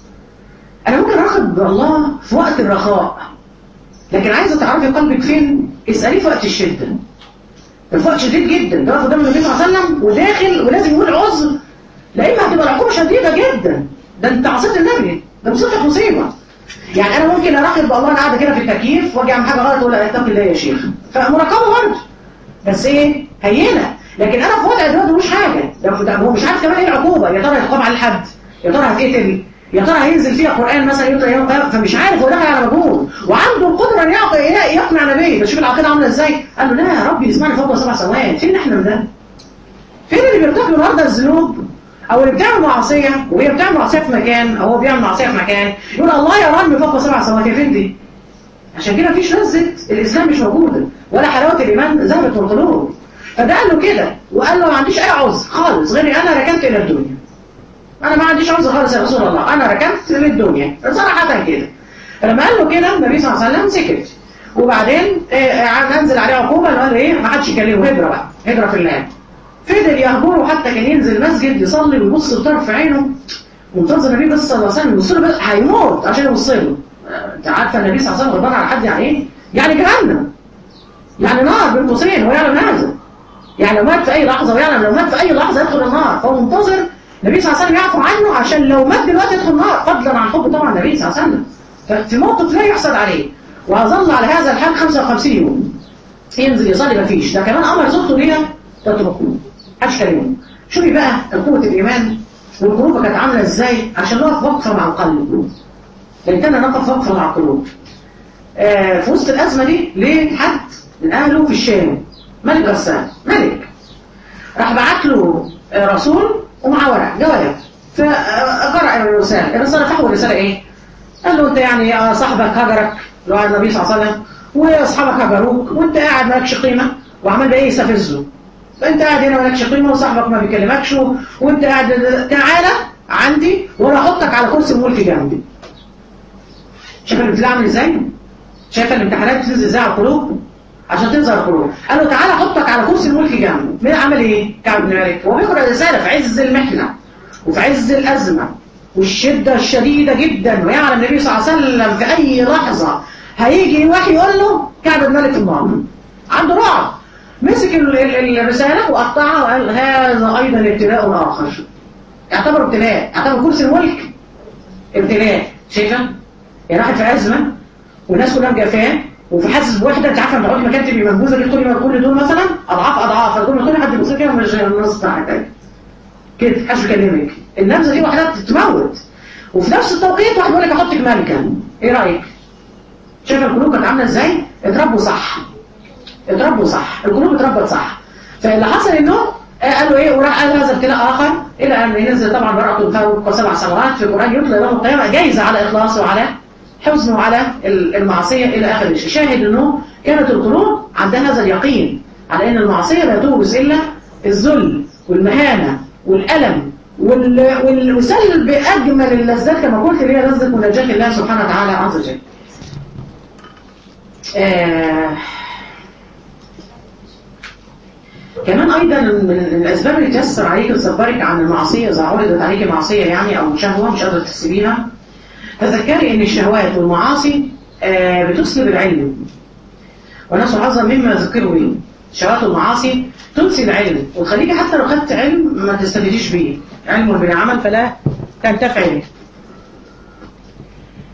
أنا ممكن أراقب الله في وقت الرخاء لكن عايزة تعرفي قلبك فين؟ اسأليه في وقت الشدة في وقت شديد جدا ده واقف قدام النبي صلى الله عليه وسلم وداخل ولازم يقول عذر لا اما هتبقى العقوبه شديده جدا ده انت عصيت النبي ده مصيبتك مصيبه يعني انا ممكن اراقب الله انا قاعده كده في التكييف واجي اعمل حاجه غلط اقول لا اتقي الله يا شيخ فمراقبه برضه بس ايه هينه لكن انا في وضع دلوقتي مش حاجه ده ده هو مش عارف كمان ايه العقوبه يا ترى هيتقام على الحد يا ترى هتقتل يا ترى هينزل فيها قران مثلا يقرا يوم القيامه فمش عارف هو داخل على مجهول وعنده القدره ان يعق- يقنع نبيه بس شوف العقيده عامله ازاي قال له لا يا ربي اسمعني فوق سبع سماوات فين احنا من ده فين اللي بيرتكب النهارده الذنوب او اللي بتعمل معصيه وهي بتعمل معصيه في مكان او هو بيعمل معصيه في مكان يقول الله يا رب فوق سبع سماوات يا فين دي عشان كده مفيش لذة الإسلام مش موجودة ولا حلاوة الإيمان ذهبت من القلوب فده قال له كده وقال له ما عنديش أي عذر خالص غيري أنا ركنت إلى الدنيا أنا ما عنديش عذر خالص يا رسول الله أنا ركنت للدنيا صراحة كده فلما قال له كده النبي صلى الله عليه وسلم سكت وبعدين آه ننزل عليه عقوبة قال إيه ما حدش يكلمه هجرة بقى هجرة في الله فضل يهجره حتى كان ينزل مسجد يصلي ويبص بطرف عينه منتظر النبي بس صلى الله عليه وسلم يبص له بس هيموت عشان يبص له انت عارفه النبي صلى الله عليه وسلم غضبان على حد يعني ايه؟ يعني جهنم يعني نار بين قوسين هو يعلم هذا يعني لو مات في اي لحظه ويعلم لو مات في اي لحظه يدخل النار فهو منتظر النبي صلى الله عليه وسلم يعفو عنه عشان لو مات دلوقتي يدخل النار فضلا عن حب طبعا النبي صلى الله عليه وسلم ففي موقف لا يحسد عليه وظل على هذا الحال 55 يوم ينزل يصلي مفيش ده كمان امر زوجته ليها تتركه محدش كلمه شوفي بقى قوه الايمان والقلوب كانت عامله ازاي عشان نقف وقفه مع القلب لان كان نقف وقفه مع القلوب آه في وسط الازمه دي ليه حد من اهله في الشام ملك غسان ملك راح بعت له آه رسول ومعاه ورق جواب فقرأ الرسالة الرسالة فحوى الرسالة ايه قال له انت يعني صاحبك هجرك اللي هو النبي صلى الله عليه وسلم واصحابك هجروك وانت قاعد مالكش قيمه وعمال بايه يستفزه فانت قاعد هنا مالكش قيمه وصاحبك ما بيكلمكش وانت قاعد تعالى عندي وانا احطك على كرسي الملك جنبي شايف الابتلاء عامل ازاي؟ شايف الامتحانات بتنزل ازاي على القلوب؟ عشان تظهر القلوب قال له تعالى احطك على كرسي الملك جنبي مين عمل ايه؟ كعب بن مالك هو بيقرا رساله في عز المحنه وفي عز الازمه والشده الشديده جدا ويعلم النبي صلى الله عليه وسلم في اي لحظه هيجي وحي يقول له كعب بن مالك النار عنده رعب مسك الرسالة وقطعها وقال هذا أيضا ابتلاء آخر يعتبر ابتلاء يعتبر كرسي الملك ابتلاء شايفة؟ يعني واحد في أزمة والناس كلها مجافاه وفي حاسس بوحدة أنت عارفة لما تقعدي مكان تبقي منبوذة كده كل كل دول مثلا أضعاف أضعاف فكل ما كل حد يبص كده مش النص بتاعك كده محدش بيكلمك النبذة دي وحدها تموت وفي نفس التوقيت واحد يقول لك أحطك ملكا إيه رأيك؟ شايفة القلوب كانت عاملة إزاي؟ اتربوا صح اتربوا صح القلوب اتربت صح فاللي حصل انه قال له ايه وراح قال هذا ابتلاء اخر الى ان ينزل طبعا براءته فوق سبع سماوات في القران يطلع يوم القيامه جايزه على اخلاصه وعلى حزنه على المعصيه الى اخر الشيء شاهد انه كانت القلوب عندها هذا اليقين على ان المعصيه لا تورث الا الذل والمهانه والالم وال... وسلب اجمل اللذات كما قلت اللي هي لذه مناجاه الله سبحانه وتعالى عز وجل. آه كمان أيضا من الأسباب اللي تيسر عليك وتصبرك عن المعصية إذا عرضت عليك معصية يعني أو شهوة مش قادرة تحسبيها تذكري أن الشهوات والمعاصي بتسلب العلم وناس عظم مما ذكروا به الشهوات والمعاصي تنسي العلم وتخليك حتى لو خدت علم ما تستفيديش بيه علم بلا عمل فلا تنتفع به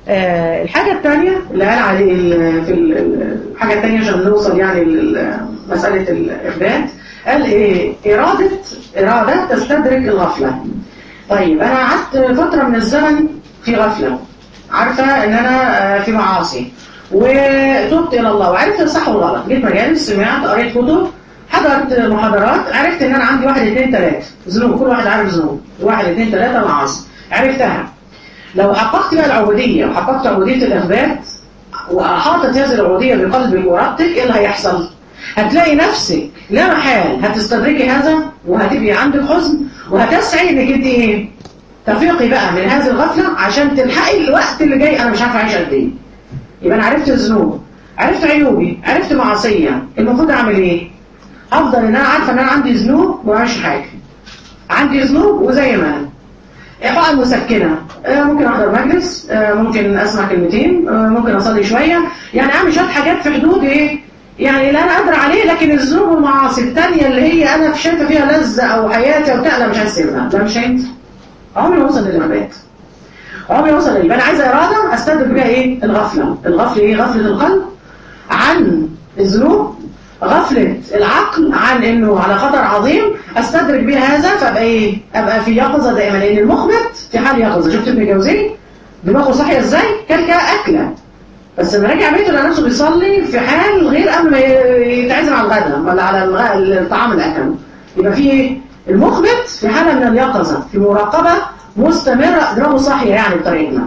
الحاجة الثانية اللي قال عليه في الحاجة الثانية عشان نوصل يعني مسألة الإخبات قال إيه إرادة إرادة تستدرك الغفلة طيب أنا قعدت فترة من الزمن في غفلة عارفة إن أنا في معاصي وتبت إلى الله وعرفت الصح والغلط جيت مجالس سمعت قريت كتب حضرت محاضرات عرفت إن أنا عندي واحد اثنين ثلاثة ذنوب كل واحد عارف ذنوب واحد اثنين ثلاثة معاصي عرفتها لو حققت بقى العبودية وحققت عبودية الإخبات وأحاطت هذه العبودية بقلبك وإرادتك إيه اللي هيحصل؟ هتلاقي نفسك لا محال هتستدركي هذا وهتبقي عندك حزن وهتسعي انك انت ايه تفيقي بقى من هذه الغفلة عشان تلحقي الوقت اللي جاي انا مش عارفه اعيش قد ايه يبقى انا عرفت الذنوب عرفت عيوبي عرفت معاصية المفروض اعمل ايه افضل ان انا عارفه ان انا عندي ذنوب وما حاجه عندي ذنوب وزي ما انا إعطاء المسكنة ممكن أحضر مجلس ممكن أسمع كلمتين ممكن أصلي شوية يعني أعمل شوية حاجات في حدود إيه يعني لا أنا قادر عليه لكن الذنوب والمعاصي التانية اللي هي أنا شايفة فيها لذة أو حياتي أو لا مش هسيبها ده مش هينفع عمري ما أوصل للعباد عمري ما أوصل للعباد أنا عايزة إرادة أستدرك بيها إيه الغفلة الغفلة إيه غفلة القلب عن الذنوب غفلة العقل عن انه على خطر عظيم استدرك بيه هذا فابقى ايه ابقى في يقظة دائما لان المخبت في حال يقظة شفت ابن جوزي دماغه صاحية ازاي كان كأكلة بس لما رجع بيته لقى نفسه بيصلي في حال غير قبل ما يتعزم على الغداء ولا على الطعام اللي اكله يبقى في ايه المخبت في حالة من اليقظة في مراقبة مستمرة دماغه صاحية يعني بطريقنا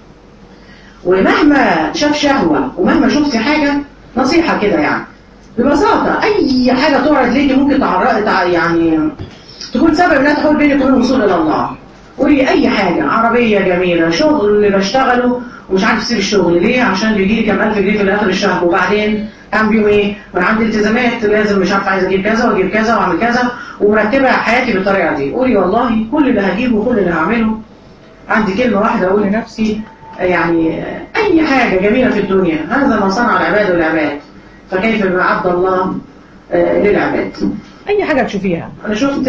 ومهما شاف شهوة ومهما شفت حاجة نصيحة كده يعني ببساطة أي حاجة تعرض ليكي ممكن تعرض يعني تكون سبب إنها تحول بينك وبين الوصول إلى الله قولي أي حاجة عربية جميلة شغل اللي بشتغله ومش عارف اسيب الشغل ليه عشان بيجي لي كام ألف جنيه في آخر الشهر وبعدين أعمل بيهم إيه؟ وأنا عندي التزامات لازم مش عارف عايز أجيب كذا وأجيب كذا وأعمل كذا ومرتبة حياتي بالطريقة دي قولي والله كل اللي هجيبه وكل اللي هعمله عندي كلمة واحدة أقول لنفسي يعني أي حاجة جميلة في الدنيا هذا ما صنع العباد والعباد فكيف بما عبد الله آه للعباد اي حاجة تشوفيها انا شفت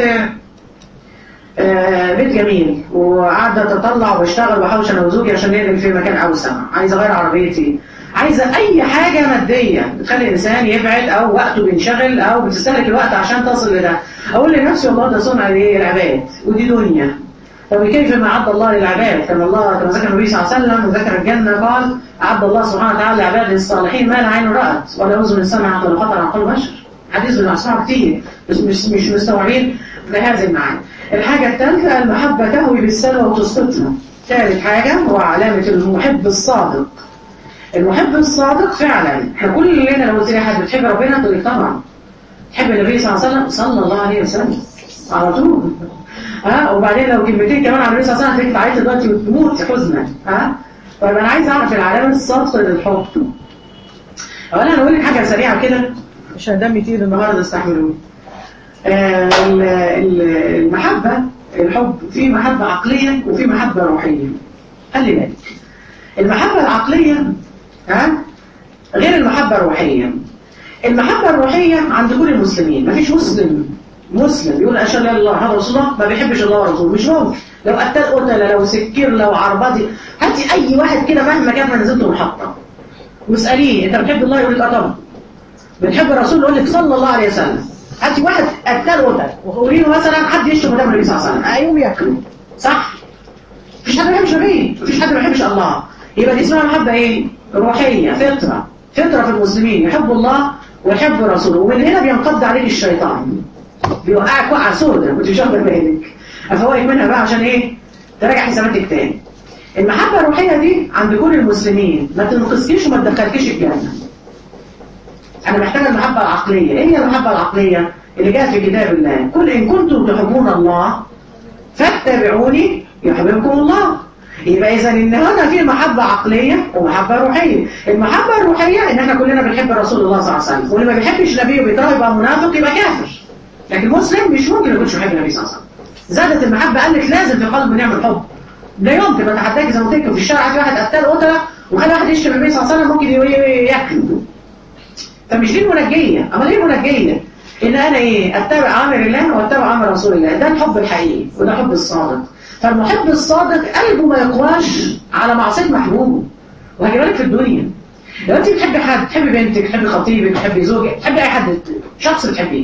آه بيت جميل وقاعدة اتطلع وبشتغل وبحوش انا وزوجي عشان ننقل في مكان اوسع عايزة اغير عربيتي عايزة اي حاجة مادية بتخلي الانسان يبعد او وقته بينشغل او بتستهلك الوقت عشان تصل لده اقول لنفسي والله ده صنع ايه العباد ودي دنيا طب كيف ما عد الله للعباد كما الله كما ذكر النبي صلى الله عليه وسلم وذكر الجنة قال عد الله سبحانه وتعالى لعباده الصالحين ما لا عين رأت ولا أذن سمعت ولا خطر على قلب بشر حديث من أصحاب كتير مش مش مش مستوعبين بهذه المعاني الحاجة الثالثة المحبة تهوي بالسلوى وتسقطنا ثالث حاجة هو علامة المحب الصادق المحب الصادق فعلا احنا كلنا لو قلت لي حد بتحب ربنا تقول لي طبعا تحب النبي صلى الله عليه وسلم صلى الله عليه وسلم على طول ها وبعدين لو كلمتين كمان عن النبي صلى الله عليه وسلم تعيط دلوقتي وتموت حزنا ها طيب انا عايز اعرف العلامه الصادقه للحب اولا انا اقول لك حاجه سريعه كده عشان دمي تقيل النهارده استحملوني آه المحبه الحب في محبه عقليه وفي محبه روحيه خلي بالك المحبه العقليه ها غير المحبه الروحيه المحبه الروحيه عند كل المسلمين مفيش مسلم مسلم يقول أشهد أن الله هذا رسول الله ما بيحبش الله ورسوله مش ممكن لو قتل قتل لو سكير لو عرباطي هاتي أي واحد كده مهما كان ما نزلته محطة واسأليه أنت بتحب الله يقول لك أه طبعا بتحب الرسول يقول لك صلى الله عليه وسلم هاتي واحد قتل قتل وقولي له مثلا حد يشتم قدام النبي صلى الله عليه وسلم هيقوم ياكله صح؟ مفيش حد ما بيحبش النبي مفيش حد ما بيحبش الله يبقى دي اسمها محبة إيه؟ روحية فطرة فطرة في المسلمين يحبوا الله ويحبوا رسوله ومن هنا بينقض عليك الشيطان بيوقعك وقعة سودة وانت مش واخده بالك افوقك منها بقى عشان ايه تراجع حساباتك تاني المحبة الروحية دي عند كل المسلمين ما تنقذكيش وما تدخلكيش الجنة انا محتاجة المحبة العقلية ايه هي المحبة العقلية اللي جاءت في كتاب الله قل ان كنتم تحبون الله فاتبعوني يحببكم الله يبقى اذا ان هنا في محبة عقلية ومحبة روحية المحبة الروحية ان احنا كلنا بنحب رسول الله صلى الله عليه وسلم واللي ما بيحبش نبيه وبيكرهه يبقى منافق يبقى كافر لكن مسلم مش ممكن يكونش يحب النبي صلى الله عليه وسلم زادت المحبة قال لك لازم في قلبه نعمل حب لا يمكن ما تحتاج زي ما قلت في الشارع في واحد قتال قتله وخلى واحد يشتم النبي صلى الله عليه وسلم ممكن ياكله فمش دي المنجية امال ايه المنجية ان انا ايه اتبع امر الله واتبع امر رسول الله ده الحب الحقيقي وده الحب الصادق فالمحب الصادق قلبه ما يقواش على معصية محبوبه وهجيب لك في الدنيا لو انت بتحبي حد بتحبي بنتك بتحبي خطيبك بتحبي زوجك بتحبي اي حد شخص بتحبيه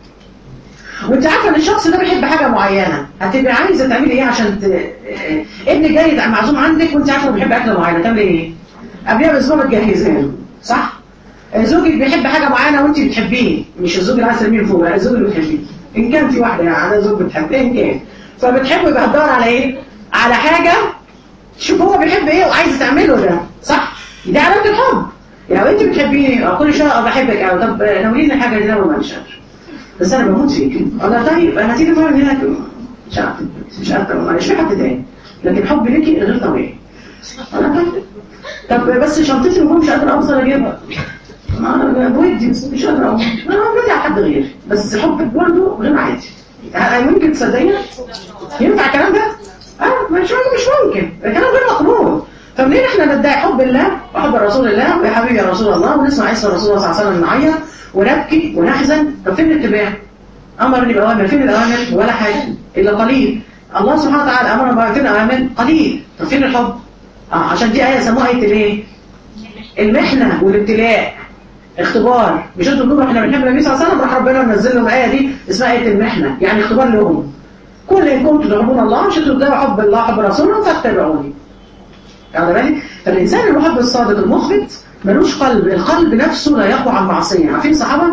وانت عارفه ان الشخص ده بيحب حاجه معينه هتبقي عايزه تعملي ايه عشان ت... اه، ابنك جاي معزوم عندك وانت عارفه انه بيحب اكله معينه تعملي ايه قبلها باسبوع بتجهزي له صح اه، زوجك بيحب حاجه معينه وانت بتحبيه مش الزوج اللي عايز ترميه فوق لا الزوج اللي بتحبيه ان كان في واحده يعني انا زوج بتحبيه ان كان فبتحبه يبقى هتدور على ايه على حاجه شوف هو بيحب ايه وعايز تعمله ده صح دي علامه الحب يعني انت بتحبيني اه كل شويه اه بحبك اه طب ناوليني حاجه دي لو مش قادر بس انا بموت فيك الله طيب انا هتيجي مره هناك مش عارف مش عارف مش في حد تاني لكن حبي ليكي غير طبيعي انا طيب طب بس شنطتي وهو مش قادر اوصل اجيبها ما بودي بس مش قادر اوصل انا بدي على حد غيري بس حبك برضه غير عادي يعني ممكن تصدقيني ينفع الكلام ده؟ اه مش مش ممكن الكلام غير مقبول فمنين احنا ندعي حب الله وحب رسول الله ويا حبيبي يا رسول الله ونسمع اسم رسول الله صلى الله عليه وسلم نعيط ونبكي ونحزن طب فين الاتباع؟ امرني باوامر فين الاوامر؟ ولا حاجه الا قليل الله سبحانه وتعالى امرنا بأوامر فين الاوامر؟ قليل طب فين الحب؟ اه عشان دي ايه سموها ايه الايه؟ المحنه والابتلاء اختبار مش انتوا بتقولوا احنا بنحب النبي صلى الله عليه وسلم راح ربنا منزل لهم الايه دي اسمها ايه المحنه يعني اختبار لهم كل ان كنتم تحبون الله مش تبدأوا حب الله حب رسوله فاتبعوني يعني بالك فالإنسان المحب الصادق المخبت ملوش قلب القلب نفسه لا يقوى على المعصية عارفين الصحابة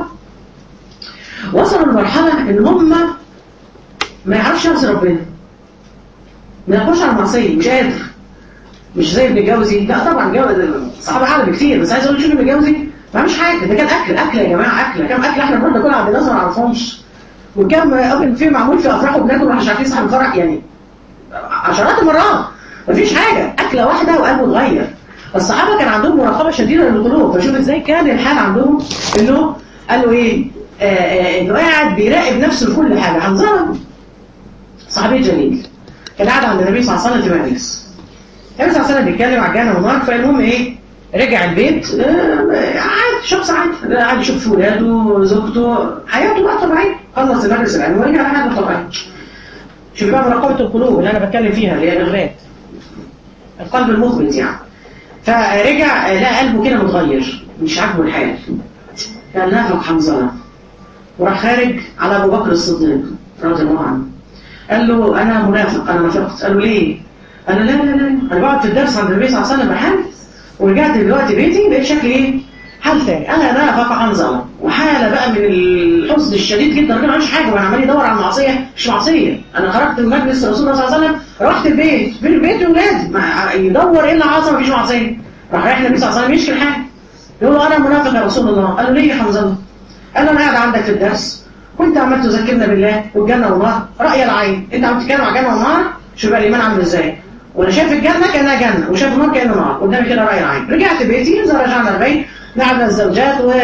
وصلوا لمرحلة ان هم ما يعرفش يعصي ربنا ما يقوش على المعصية مش قادر مش زي ابن جوزي لا طبعا جوز الصحابة اعلى بكتير بس عايز اقول شوف ابن جوزي ما عملش حاجة ده كان اكل اكل يا جماعة اكل كم اكل احنا برضه كنا عند الناس ما نعرفهمش وكم اكل فيه معمول في افراح وبناكل واحنا مش عارفين صاحب الفرح يعني عشرات المرات مفيش حاجة أكلة واحدة وقلبه اتغير الصحابة كان عندهم مراقبة شديدة للقلوب فشوف ازاي كان الحال عندهم انه قالوا ايه آه، آه، انه قاعد بيراقب نفسه لكل حاجة حنظلة صحابي جليل كان قاعد عند النبي صلى الله عليه وسلم في مجلس النبي صلى الله عليه وسلم بيتكلم على الجنة والنار فالمهم ايه رجع البيت آه، عادي شخص عادي قاعد يشوف ولاده زوجته حياته بقى طبيعية خلص المدرسة العلمي ورجع لحياته طبيعية شوف بقى مراقبة القلوب اللي أنا بتكلم فيها اللي هي الإغراء القلب المخبت يعني فرجع لقى قلبه كده متغير مش عاجبه الحال كان نافق حنظلة وراح خارج على أبو بكر الصديق رضي الله عنه قال له أنا منافق أنا نافقت قال له ليه؟ قال له لا لا لا أنا بقعد في الدرس عند النبي صلى الله عليه وسلم بحال ورجعت دلوقتي بيتي بقيت شكلي إيه؟ حال تاني أنا نافق حنظلة وحالة بقى من الحزن الشديد جدا ما عملش حاجة وأنا عمال يدور على المعصية مش معصية أنا خرجت من مجلس رسول الله صلى الله عليه وسلم رحت البيت في البيت وولادي ما يدور ايه اللي حصل مفيش معصيه راح رايح النبي صلى الله عليه وسلم يشكي الحال يقول له انا منافق يا رسول الله قال له ليه يا حنظله قال له انا قاعد عندك في الدرس كنت عمال تذكرنا بالله والجنه والنار راي العين انت عم تتكلم على الجنه والنار شوف بقى الايمان عامل ازاي وانا شايف الجنه كانها جنه وشايف النار كانه نار قدامي كده راي العين رجعت بيتي رجعنا البيت قعدنا الزوجات و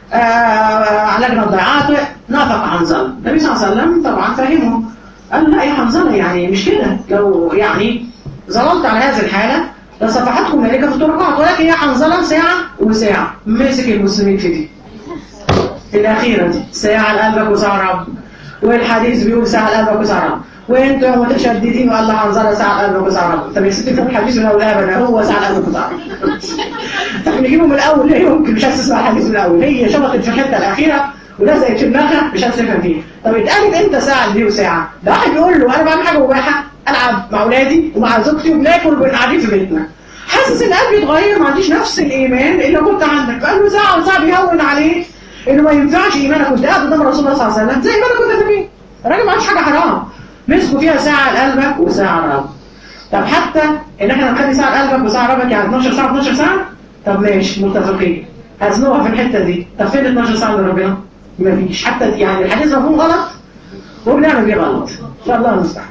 عالجنا الضيعات نافق حنظله النبي صلى الله عليه وسلم طبعا فهمه قال لا يا حنظله يعني مش كده لو يعني ظلمت على هذه الحالة لصفحتكم ملكة في الطرقات ولكن يا حنظلة ساعة وساعة مسك المسلمين في دي في الأخيرة دي ساعة لقلبك وساعة رب والحديث بيقول ساعة لقلبك وساعة رب وانتوا يا متشددين وقال له حنظلة ساعة لقلبك وساعة رب طب يا ستي فوق الحديث من أول أبدا هو ساعة لقلبك وساعة رب طب نجيبه من الأول ليه يمكن مش هتسمع الحديث من الأول هي شبطت في الحتة الأخيرة ولزقت في دماغها مش هتفهم فيه طب اتقالت امتى ساعة دي وساعة ده واحد بيقول له انا بعمل حاجة مباحة العب مع اولادي ومع زوجتي وبناكل وقاعدين في بيتنا حاسس ان قلبي اتغير ما عنديش نفس الايمان اللي كنت عندك فقال له ساعة وساعة بيهون عليه انه ما ينفعش ايمانك كنت قاعد قدام رسول الله صلى الله عليه وسلم زي ما انا كنت في البيت الراجل ما عملش حاجة حرام مسكوا فيها ساعة لقلبك وساعة لربك طب حتى ان احنا نخلي ساعة لقلبك وساعة لربك يعني 12 ساعة 12 ساعة طب ماشي متفقين هزنوها في الحتة دي طب فين 12 ساعة لربنا؟ ما فيش حتى يعني الحديث مفهوم غلط وبنعمل بيه غلط فالله المستعان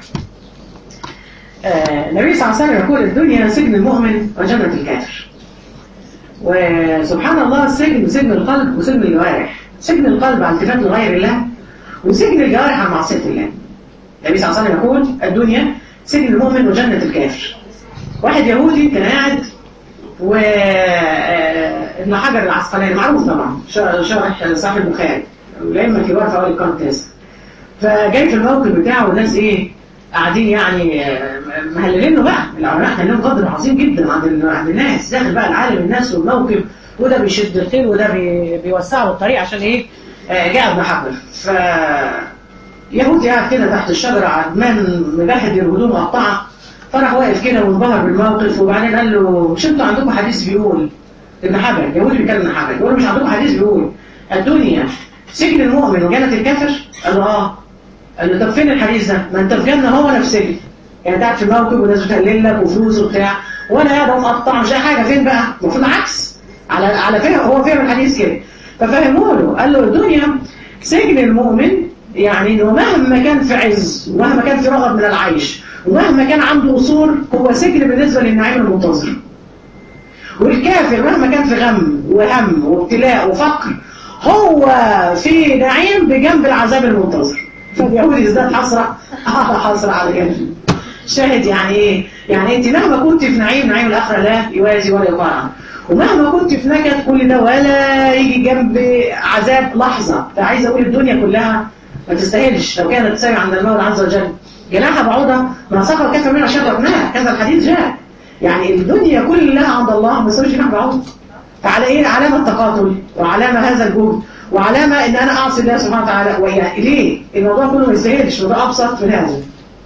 آه، النبي صلى الله عليه وسلم يقول الدنيا سجن المؤمن وجنة الكافر وسبحان الله السجن سجن القلب وسجن الجوارح سجن القلب عن التفات لغير الله وسجن الجوارح عن معصية الله النبي صلى الله عليه وسلم يقول الدنيا سجن المؤمن وجنة الكافر واحد يهودي كان قاعد و ابن حجر العسقلاني معروف طبعا شارح صاحب البخاري الائمه كبار في اول القرن التاسع فجاي في الموقف بتاعه والناس ايه قاعدين يعني مهللينه بقى العلماء كان لهم قدر عظيم جدا عند عند الناس داخل بقى العالم الناس والموقف وده بيشد الخيل وده بي... بيوسع له الطريق عشان ايه آه جاء ابن حجر ف يهودي قاعد كده تحت الشجره عدمان مجاهد الهدوم مقطعه فراح واقف كده وانبهر بالموقف وبعدين قال له مش انتوا عندكم حديث بيقول ابن حجر يهودي بيتكلم ابن حجر يقول له مش عندكم حديث بيقول الدنيا سجن المؤمن وجنة الكافر قال له اه قال له طب فين الحديث ده؟ ما انت في جنة هو انا في سجن يعني قاعد في موكب وناس بتهلل لك وفلوس وبتاع وانا قاعد مقطع مش اي حاجه فين بقى؟ المفروض العكس على على فهم هو فهم الحديث كده ففهموا له قال له الدنيا سجن المؤمن يعني انه مهما كان في عز ومهما كان في رغب من العيش ومهما كان عنده اصول هو سجن بالنسبه للنعيم المنتظر والكافر مهما كان في غم وهم وابتلاء وفقر هو في نعيم بجنب العذاب المنتظر فاليهودي ازداد حسرة على حسرة على جنب شاهد يعني ايه يعني انت مهما كنت في نعيم نعيم الاخره لا يوازي ولا يقارن ومهما كنت في نكد كل ده ولا يجي جنب عذاب لحظه فعايز اقول الدنيا كلها ما تستاهلش لو كانت تساوي عند المولى عز وجل جناح بعوضه ما سقط كفر منها شربناها كذا الحديث جاء يعني الدنيا كلها عند الله ما تساويش جناح بعوضه فعلى ايه علامه تقاتل وعلامه هذا الجهد وعلامه ان انا اعصي الله سبحانه وتعالى ويعني ليه الموضوع كله ما يستاهلش الموضوع ابسط من هذا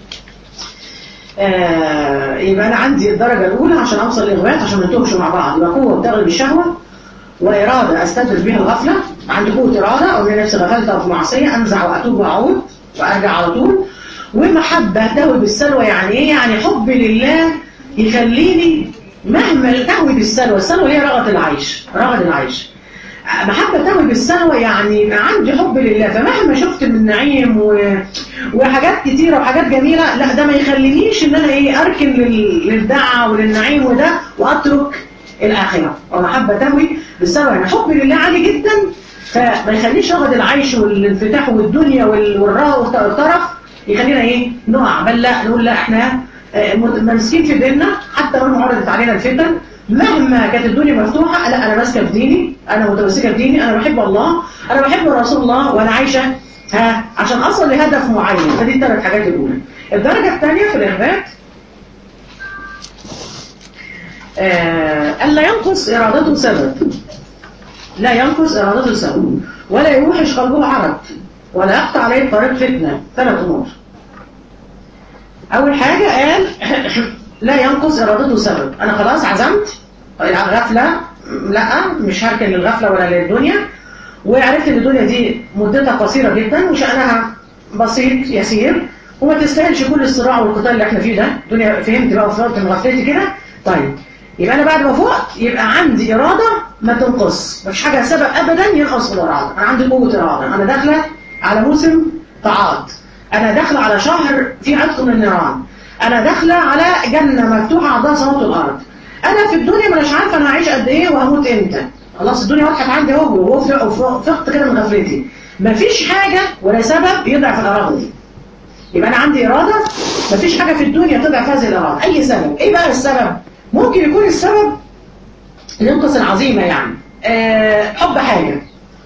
آه يبقى انا عندي الدرجه الاولى عشان اوصل الاغبات عشان ما نتوهش مع بعض يبقى قوه بتغلب الشهوه واراده استدرج بها الغفله عندي قوه اراده او نفسي غفلت او في معصيه انزع واتوب واعود وارجع على طول ومحبه تهوي بالسلوى يعني ايه يعني حب لله يخليني مهما تهوي بالسلوى السلوى هي رغد العيش رغد العيش محبة تهوي بالسلوى يعني عندي حب لله فمهما شفت من نعيم و... وحاجات كتيرة وحاجات جميلة لا ده ما يخلينيش ان انا ايه اركن لل... للدعة وللنعيم وده واترك الاخرة ومحبة تهوي بالسلوى يعني حب لله عالي جدا فما يخليش رغد العيش والانفتاح والدنيا وال... والرغد والطرف يخلينا ايه نقع بل لا نقول لا احنا ماسكين في ديننا حتى لو عرضت علينا الفتن مهما كانت الدنيا مفتوحة لا أنا ماسكة في ديني أنا متمسكة في ديني أنا بحب الله أنا بحب رسول الله وأنا عايشة ها عشان أصل لهدف معين فدي الثلاث حاجات الأولى الدرجة الثانية في الإغبات آه ألا ينقص إرادته سبب لا ينقص إرادته سبب ولا يوحش قلبه عرض ولا يقطع عليه طريق فتنة ثلاث أمور أول حاجة قال لا ينقص إرادته سبب أنا خلاص عزمت غفلة لا مش هركن للغفلة ولا للدنيا وعرفت ان الدنيا دي مدتها قصيرة جدا وشأنها بسيط يسير وما تستاهلش كل الصراع والقتال اللي احنا فيه ده الدنيا فهمت بقى وفرت من غفلتي كده طيب يبقى انا بعد ما فقت يبقى عندي إرادة ما تنقص مفيش حاجة سبب أبدا ينقص من الإرادة أنا عندي قوة إرادة أنا داخلة على موسم طاعات أنا داخلة على شهر فيه عتق من النيران انا داخله على جنه مفتوحه عرضها سماوات الارض انا في الدنيا مش عارفه انا هعيش قد ايه وهموت امتى خلاص الدنيا وضحت عندي اهو وفقت كده من غفلتي مفيش حاجه ولا سبب يضعف الاراده دي يبقى انا عندي اراده مفيش حاجه في الدنيا تضعف هذه الاراده اي سبب ايه بقى السبب ممكن يكون السبب الانقص العظيمه يعني أه حب حاجه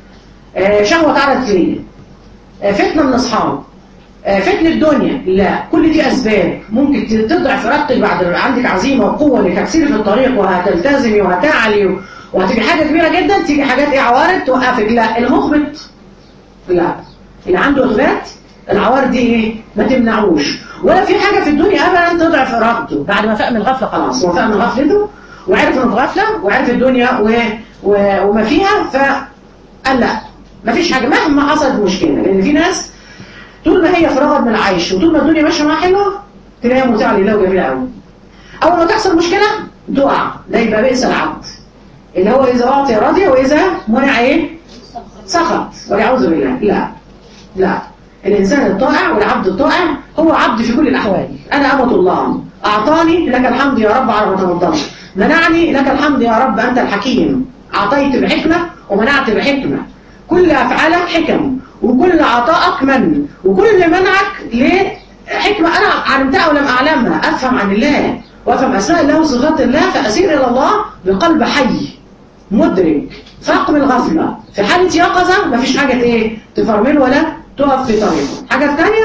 أه شهوه اتعرضت ليا أه فتنه من اصحاب فتنة الدنيا لا كل دي أسباب ممكن تضعف إرادتك بعد عندك عزيمة وقوة انك هتسيري في الطريق وهتلتزمي وهتعلي وهتيجي حاجة كبيرة جدا تيجي حاجات إيه عوارض توقفك لا المخبط لا اللي عنده إخبات العوارض دي إيه ما تمنعوش ولا في حاجة في الدنيا أبدا تضعف إرادته بعد ما فاق من الغفلة خلاص هو فاق من غفلته وعرف إنه في غفلة وعرف الدنيا و... و... وما فيها فقال لا مفيش حاجة مهما حصلت مشكلة لأن في ناس طول ما هي في رغد من العيش وطول ما الدنيا ماشيه معاها حلوه تلاقيها متعه لله وجميله قوي اول ما تحصل مشكله تقع ده يبقى بئس العبد اللي هو اذا اعطي راضي واذا منع ايه سخط والعوذ بالله لا لا الانسان الطائع والعبد الطائع هو عبد في كل الاحوال انا امه الله اعطاني لك الحمد يا رب على ما تفضلت منعني لك الحمد يا رب انت الحكيم اعطيت بحكمه ومنعت بحكمه كل افعالك حكم وكل عطائك من وكل منعك لحكمة أنا علمتها أو لم أعلمها أفهم عن الله وأفهم أسماء الله وصفات الله فأسير إلى الله بقلب حي مدرك فاق من الغفلة في حالة يقظة مفيش حاجة إيه تفرمل ولا تقف في طريقه حاجة ثانية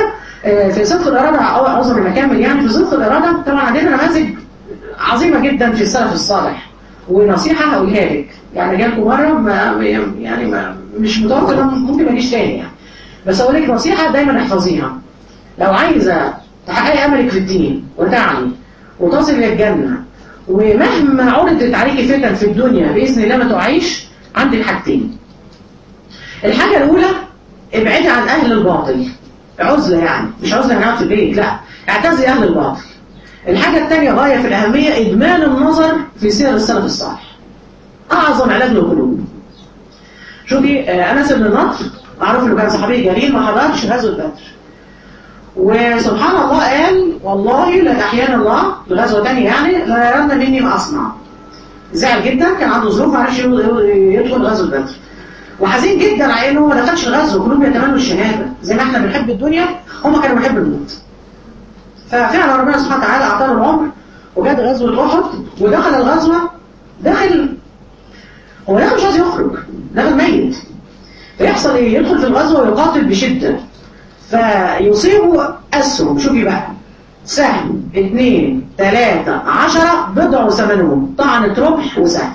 آه، في صدق الإرادة أو أعذر ما أكمل يعني في صدق الإرادة طبعا عندنا نماذج عظيمة جدا في السلف الصالح ونصيحة هقولها لك يعني جالكم مرة ما يعني ما مش متوقع ممكن ما يجيش تاني يعني بس أقول لك نصيحة دايما احفظيها لو عايزة تحققي أملك في الدين وتعلي وتصل إلى الجنة ومهما عرضت عليكي فتن في الدنيا بإذن الله ما تعيش عندك حاجتين الحاجة الأولى ابعدي عن أهل الباطل عزلة يعني مش عزلة هنقعد في البيت لا اعتزلي أهل الباطل الحاجة الثانية غاية في الأهمية إدمان النظر في سير السلف الصالح أعظم علاج للقلوب شوفي آه، أنس بن النضر معروف إنه كان صحابي جليل ما حضرش غزوة بدر وسبحان الله قال والله لا أحيانا الله الغزوة تانية يعني لا يرن مني ما أصنع زعل جدا كان عنده ظروف ما عرفش يدخل غزوة بدر وحزين جدا على انه ما دخلش الغزو كلهم يتمنوا الشهاده زي ما احنا بنحب الدنيا هم كانوا بيحبوا الموت ففعلا ربنا سبحانه وتعالى اعطانا العمر وجاد غزوه احد ودخل الغزوه داخل هو داخل مش عايز يخرج داخل ميت فيحصل ايه يدخل في الغزوه ويقاتل بشده فيصيبه اسهم شوفي بقى سهم اثنين ثلاثة عشرة بضع وثمانون طعنة رمح وسهم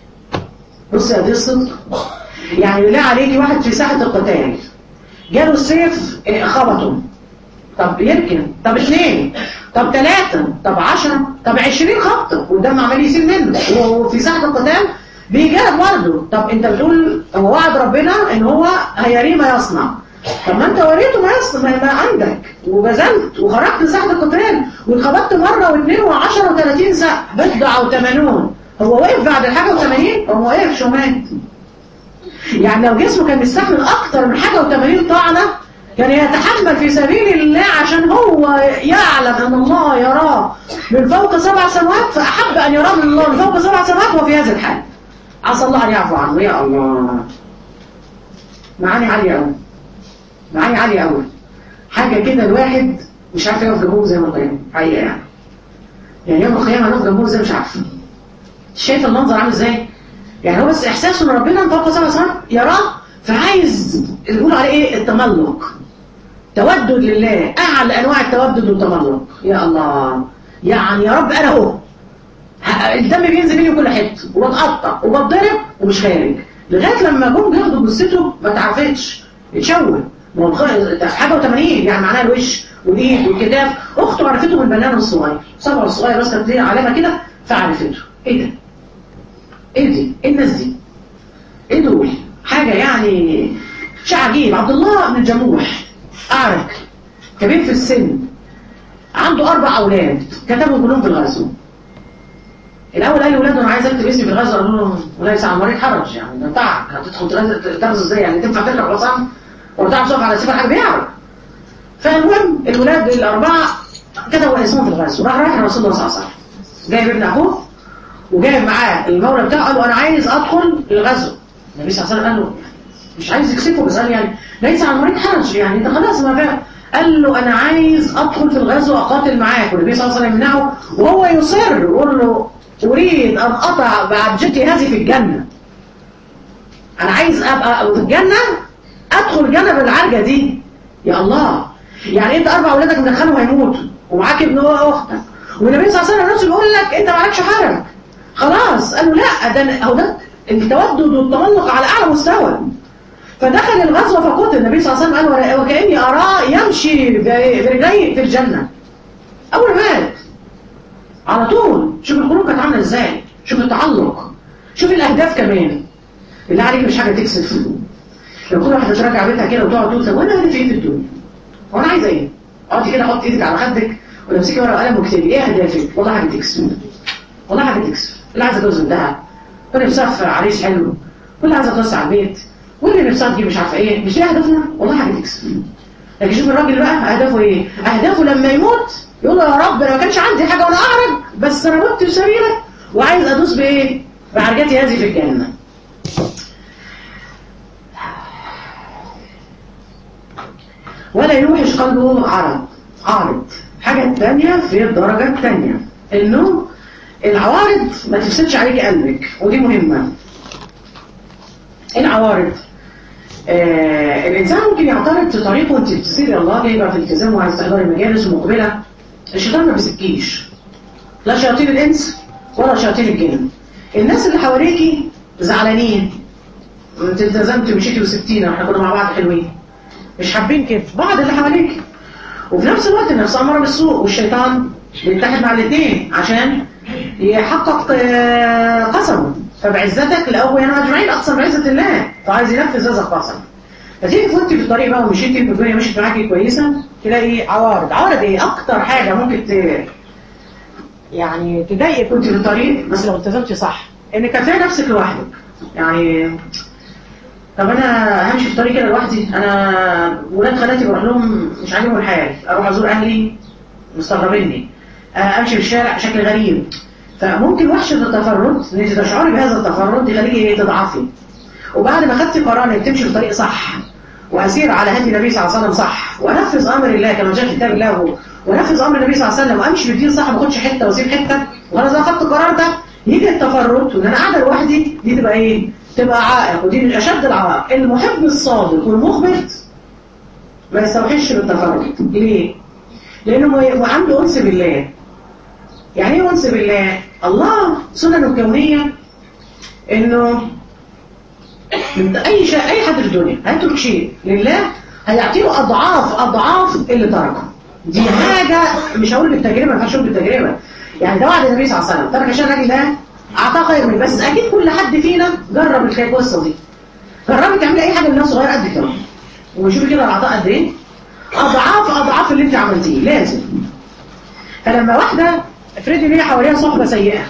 بص يا دي الصدق يعني بالله عليكي واحد في ساحة القتال جاله السيف إيه، خبطه طب يمكن طب اثنين طب ثلاثة طب عشرة طب عشرين خبطة والدم عمال يسيل منه وفي ساحة القتال بيجاهد برضه طب انت بتقول هو وعد ربنا ان هو هيريه ما يصنع طب ما انت وريته ما يصنع ما ما عندك وبذلت وخرجت ساحة القتال واتخبطت مرة واثنين وعشرة وثلاثين ساعة بضع وثمانون هو وقف بعد الحاجة وثمانين هو ما وقفش ومات يعني لو جسمه كان بيستحمل اكتر من حاجة و80 طعنة كان يتحمل في سبيل الله عشان هو يعلم ان الله يراه من فوق سبع سماوات فاحب ان يراه من الله من فوق سبع سماوات وهو في هذا الحال عسى الله ان يعفو عنه يا الله معاني عالية قوي معاني عالية قوي حاجة كده الواحد مش عارف يقف جنبهم زي ما القيامة حقيقة يعني يعني يوم القيامة هنقف جنبهم زي مش عارفة شايف المنظر عامل ازاي يعني هو بس احساسه ان ربنا من فوق سبع سماوات يراه فعايز اللي بيقولوا عليه ايه التملق تودد لله اعلى انواع التودد والتملق يا الله يعني يا رب انا اهو ه- الدم بينزل مني كل حته وبتقطع وبتضرب ومش خارج لغايه لما جم بياخدوا جثته ما اتعرفتش اتشوه ما هو الخ- حاجه و80 يعني معناها الوش والايد والكتاف اخته عرفته من البنان الصغير صبع الصغير بس كانت ليها علامه كده فعرفته ايه ده ايه دي ايه الناس دي ايه دول حاجة يعني شيء عجيب عبد الله بن الجموح أعرج كبير في السن عنده أربع أولاد كتبهم كلهم في الغزو الأول قال لأولاده أنا عايز أكتب اسمي في الغزو قالوا له وليس عن مريض حرج يعني ده بتاعك هتدخل تغزو تغزو ازاي يعني تنفع تركب حصان ولا تعرف تقف على سيف حاجة بيعرف فالمهم الولاد الأربعة كتبوا اسمهم في الغزو راح رايح لرسول الله صلى الله عليه وسلم جايب ابن أخوه وجايب معاه المولى بتاعه قال له أنا عايز أدخل الغزو النبي صلى الله عليه وسلم قال له مش عايز يكسفه بس قال يعني ليس عن مريض حرج يعني انت خلاص ما فاهم قال له انا عايز ادخل في الغزو اقاتل معاك والنبي صلى الله عليه وسلم يمنعه وهو يصر يقول له اريد ان اقطع بعجتي هذه في الجنه انا عايز ابقى في الجنه ادخل الجنه بالعرجه دي يا الله يعني انت اربع اولادك مدخلهم هيموتوا ومعاك ابن واختك والنبي صلى الله عليه وسلم نفسه بيقول لك انت معكش حرج خلاص قال له لا ده هو ده التودد والتملق على اعلى مستوى فدخل الغزوة فقتل النبي صلى الله عليه وسلم قال وكأني أراه يمشي برجليه في الجنة أول مات على طول شوف القلوب كانت عاملة ازاي شوف التعلق شوف الأهداف كمان اللي عليك مش حاجة تكسف لو كل واحدة تراجع بيتها كده وتقعد تقول طب وانا هدفي ايه في الدنيا؟ هو انا عايزه ايه؟ اقعدي كده حط ايدك على خدك وتمسكي ورقه وقلم واكتبي ايه اهدافك؟ والله حاجه تكسف والله حاجه تكسف اللي عايزه توزن الذهب واللي نفسها في عريس حلو واللي عايزه توسع البيت واللي نفسها تجيب مش عارفه ايه مش دي اهدافنا والله حاجه تكسف لكن شوف الراجل بقى اهدافه ايه؟ اهدافه لما يموت يقول له يا رب انا ما كانش عندي حاجه وانا اعرج بس انا مت في سبيلك وعايز ادوس بايه؟ بعرجتي هذه في الجنه ولا يوحش قلبه عرض عارض حاجة تانية في الدرجة التانية انه العوارض ما تفسدش عليك قلبك ودي مهمة العوارض آه الانسان ممكن يعترض في طريقه وانت بتسيري الله جايبه في التزام وعايز تحضري المجالس ومقبله الشيطان ما بيسكيش لا شياطين الانس ولا شياطين الجن الناس اللي حواليكي زعلانين انت التزمت ومشيتي وسبتينا احنا كنا مع بعض حلوين مش حابين كده بعض اللي حواليك وفي نفس الوقت النفس اماره بالسوء والشيطان بيتحد مع الاثنين عشان يحقق آه، قسمه فبعزتك لاغوياء اجمعين اقسم بعزه الله فعايز ينفذ هذا القسم فتيجي فوتي في الطريق بقى ومشيتي والدنيا مشيت معاكي كويسه تلاقي عوارض عوارض ايه اكتر حاجه ممكن ت... يعني تضايقك وانت في الطريق بس لو التزمتي صح انك هتلاقي نفسك لوحدك يعني طب انا همشي في الطريق كده لوحدي انا ولاد خالاتي بروح لهم مش عاجبهم الحال اروح ازور اهلي مستغربيني آه، امشي في الشارع شكل غريب فممكن وحشه التفرد ان انت تشعري بهذا التفرد يخليكي ايه تضعفي وبعد ما خدتي قرار انك تمشي في الطريق صح واسير على هدي النبي صلى الله عليه وسلم صح وانفذ امر الله كما جاء في كتاب الله و- وانفذ امر النبي صلى الله عليه وسلم وامشي بالدين صح ما اخدش حته واسيب حته وانا اذا خدت القرار ده يجي التفرد وان انا قاعده لوحدي دي تبقى ايه؟ تبقى عائق ودي من اشد العوائق المحب الصادق والمخبت ما يستوحش بالتفرد ليه؟ لانه هو عنده انس بالله يعني ايه انس بالله؟ الله سننه الكونيه انه من اي شيء اي حد في الدنيا هيترك شيء لله هيعطيه اضعاف اضعاف اللي تركه دي حاجه مش هقول بالتجربه ما ينفعش اقول بالتجربه يعني ده وعد النبي صلى الله عليه وسلم ترك عشان الراجل ده اعطاه خير من بس اكيد كل حد فينا جرب الحكايه القصه دي جربي تعملي اي حاجه لله صغير قد كده وشوفي كده العطاء قد ايه اضعاف اضعاف اللي انت عملتيه لازم فلما واحده افرضي ان هي حواليها صحبه سيئه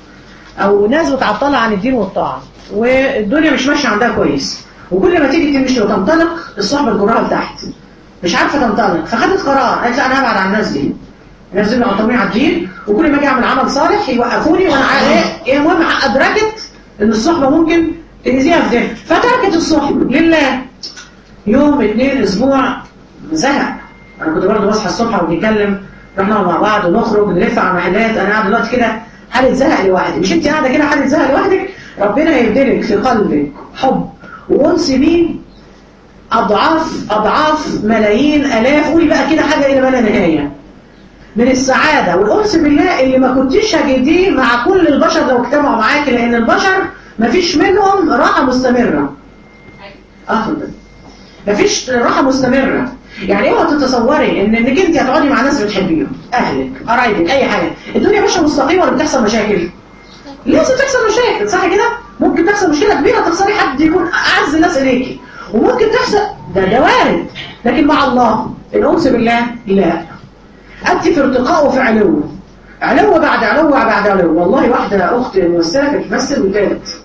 او ناس متعطله عن الدين والطاعه والدنيا مش ماشيه عندها كويس وكل ما تيجي تمشي وتنطلق الصحبه تجرها لتحت مش عارفه تنطلق فخدت قرار قالت لا انا هبعد عن الناس دي الناس دي معتمين على الدين وكل ما اجي اعمل عمل صالح يوقفوني وانا عارف ايه ايه المهم ادركت ان الصحبه ممكن تاذيها في ده فتركت الصحبه لله يوم اتنين اسبوع زهق انا كنت برضه بصحى الصبح وبنتكلم رحنا مع بعض ونخرج نلف على محلات انا قاعد دلوقتي كده حاله زهق لوحدي مش انت قاعده كده حاله زهق لوحدك ربنا يبدلك في قلبك حب وانس بيه اضعاف اضعاف ملايين الاف قولي بقى كده حاجه الى ما لا نهايه من السعاده والانس بالله اللي ما كنتيش هتجديه مع كل البشر لو اجتمعوا معاك لان البشر ما فيش منهم راحه مستمره افضل مفيش راحه مستمره يعني اوعى تتصوري ان انك انت هتقعدي مع ناس بتحبيهم اهلك قرايبك اي حاجه الدنيا ماشيه مستقيمه ولا بتحصل مشاكل لازم تحصل مشاكل صح كده ممكن تحصل مشكله كبيره تخسري حد يكون اعز الناس اليكي وممكن تحصل ده ده وارد لكن مع الله الانس بالله لا انت في ارتقاء وفي علو علو بعد علو بعد علو والله واحده اخت ممثله كانت بتمثل وتابت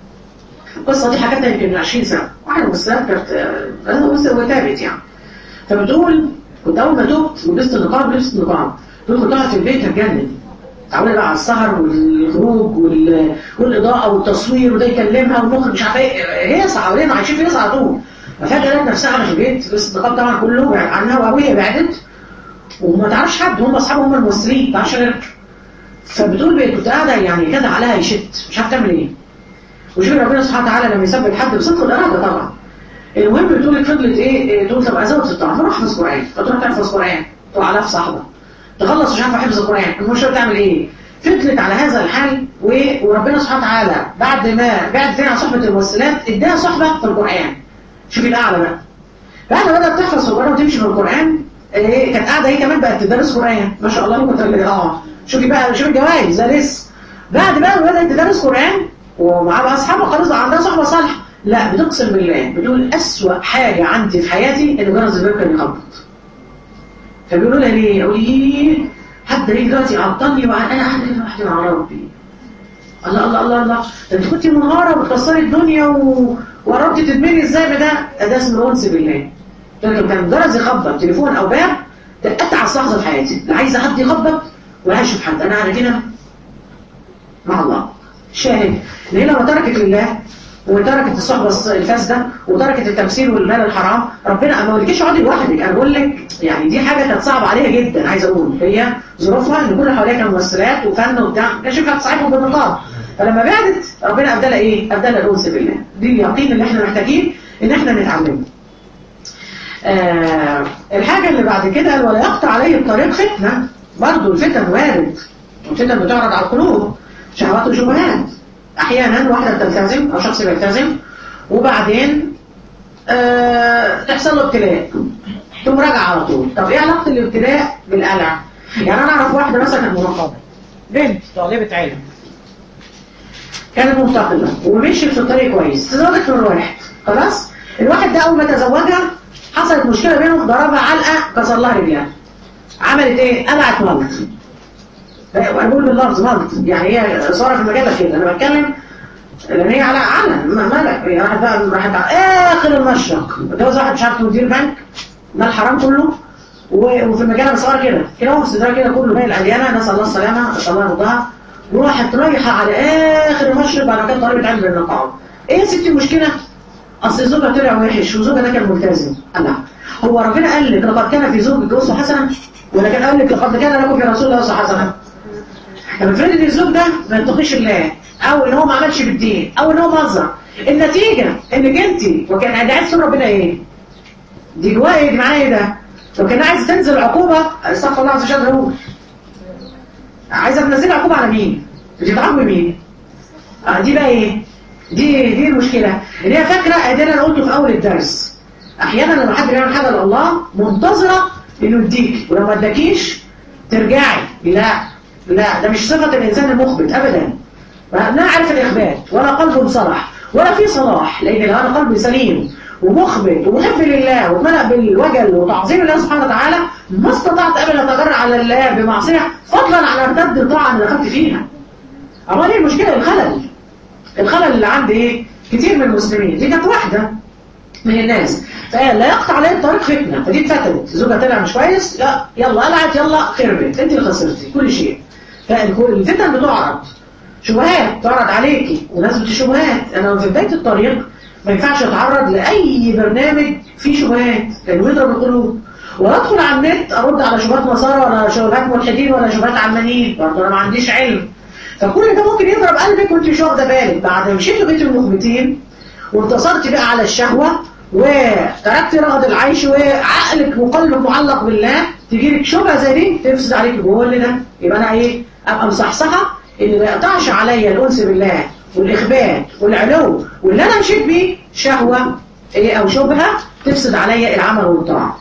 القصه دي حكيتها يمكن من 20 سنه واحده ممثله كانت انا ممثله وتابت يعني فبتقول كنت اول ما تبت ولبست النقاب لبست النقاب تقول كنت قاعد في البيت هتجنن تعودي بقى على السهر والخروج وال... والاضاءه والتصوير وده يكلمها والمخرج مش عارفه ايه هي حوالينا عايشين في هيصه على طول ففجاه لقيت نفسها على البيت لبست النقاب طبعا كله بعد عنها وابويا بعدت وما تعرفش حد هم اصحابهم هم الممثلين ما تعرفش غير فبتقول بقيت كنت قاعده يعني كده عليها يشت مش عارفه تعمل ايه وشوف ربنا سبحانه وتعالى لما يثبت حد بصدق الاراده طبعا المهم بتقول لك فضلت ايه تقول طب ازود في الطاعه فروح احفظ قران فتروح تحفظ قران تروح على في صاحبه تخلص مش عارفه حفظ القران المشكله بتعمل ايه فضلت على هذا الحال و... وربنا سبحانه وتعالى بعد ما بعد تاني عن صحبه الممثلات اداها صحبه في القران شوفي الاعلى بقى بعد ما بدات تحفظ القران وتمشي في القران إيه كانت قاعده هي كمان بقت تدرس قران ما شاء الله كنت اه شوفي بقى شوفي الجوائز ده لسه بعد بقى ما بدات تدرس قران ومع بقى اصحابها خلاص عندها صحبه صالحه لا بتقسم بالله بتقول أسوأ حاجة عندي في حياتي إن جرس الباب كان يخبط فبيقولوا لها ليه؟ أقول إيه؟ حد يجي دلوقتي يعطلني وأنا قاعدة لوحدي مع ربي الله الله الله الله ده أنت كنت منهارة وبتكسري الدنيا و... وقربتي تدمري إزاي بده؟ ده اسمه الأنس بالله لكن كان جرس يخبط تليفون أو باب ده أتعس لحظة في حياتي لا عايزة حد يخبط ولا هشوف حد أنا قاعدة كده مع الله شاهد ان هي لما تركت لله وتركت الصحبة الفاسدة وتركت التمثيل والمال الحرام ربنا ما قولكيش اقعدي لوحدك انا بقول لك يعني دي حاجة كانت صعبة عليها جدا عايز اقول هي ظروفها ان كل اللي حواليها كانوا ممثلات وفن وبتاع ما كانش ينفع تصاحبهم بالنقاب فلما بعدت ربنا ابدلها ايه؟ ابدلها الانس بالله دي اليقين اللي احنا محتاجين ان احنا نتعلمه آه الحاجة اللي بعد كده ولا يقطع عليه الطريق فتنة برضه الفتن وارد الفتن بتعرض على القلوب شهوات وشبهات احيانا واحدة بتلتزم او شخص بيلتزم وبعدين آه تحصل له ابتلاء تقوم راجع على طول طب ايه علاقة الابتلاء بالقلع يعني انا اعرف واحدة مثلا كانت منقبة بنت طالبة علم كانت منتقلة ومشيت في الطريق كويس تزوجت من واحد خلاص الواحد ده اول ما تزوجها حصلت مشكلة بينهم ضربها علقة كسر لها رجلها عملت ايه قلعت ملط وانا بقول باللفظ ملط يعني هي صورة في المجلة كده انا بتكلم لان هي على على مالك هي راحت بقى راحت اخر المشرق جوز واحد مش عارف مدير بنك ده الحرام كله وفي المجله مصوره كده كده هو في كده كله باين العليانه نسال الله السلامه نسال الله رضاها وراحت رايحه على اخر المشرق بعد كده طالبه علم بالنقاب ايه يا ستي المشكله اصل زوجها طلع وحش وزوجها ده كان ملتزم لا هو ربنا قال لك لقد كان في زوجك اسوه حسنه ولا كان قال لك لقد كان لكم في رسول الله اسوه حسنه طب افرض ان الزوج ده ما يتقيش الله او ان هو ما عملش بالدين او ان هو مهزر النتيجه انك انت وكان عايز تقول ربنا ايه دي جوايا ايه معايا ايه ده وكان عايز تنزل عقوبه استغفر الله عز وجل هو عايزه تنزل عقوبه على مين بتتعاقب مين آه دي بقى ايه دي دي المشكله ان هي فاكره ادينا انا قلته في اول الدرس احيانا لما حد بيعمل حاجه لله منتظره انه يديك ولو ما اداكيش ترجعي لا لا ده مش صفه الانسان المخبت ابدا لا عارف الاخبات ولا قلبه صلاح ولا في صلاح لان لو انا قلبي سليم ومخبت ومحب لله وملأ بالوجل وتعظيم الله سبحانه وتعالى ما استطعت ابدا اتجرأ على الله بمعصيه فضلا عن ارتد الطاعه اللي دخلت فيها اما دي المشكله الخلل الخلل اللي عند ايه كتير من المسلمين دي كانت واحده من الناس فقال لا يقطع عليه الطريق فتنه فدي اتفتلت زوجها طلع مش كويس لا يلا قلعت يلا خربت انت اللي خسرتي كل شيء فالفتن بتعرض شبهات تعرض عليكي ونسبة الشبهات انا في بداية الطريق ما ينفعش اتعرض لاي برنامج فيه شبهات لانه يضرب القلوب ولا ادخل على النت ارد على شبهات نصارى ولا شبهات ملحدين ولا شبهات علمانيين برضه انا ما عنديش علم فكل ده ممكن يضرب قلبك وانت مش واخده بالك بعد ما مشيت بيت المخبتين وانتصرت بقى على الشهوه وتركت رغد العيش وعقلك وقلبك معلق بالله تجي لك شبهه زي دي تفسد عليك جوه ده يبقى انا ايه ابقى مصحصحه اللي ما يقطعش عليا الانس بالله والاخبات والعلو واللي انا مشيت بيه شهوه ايه او شبهه تفسد عليا العمل والطاعه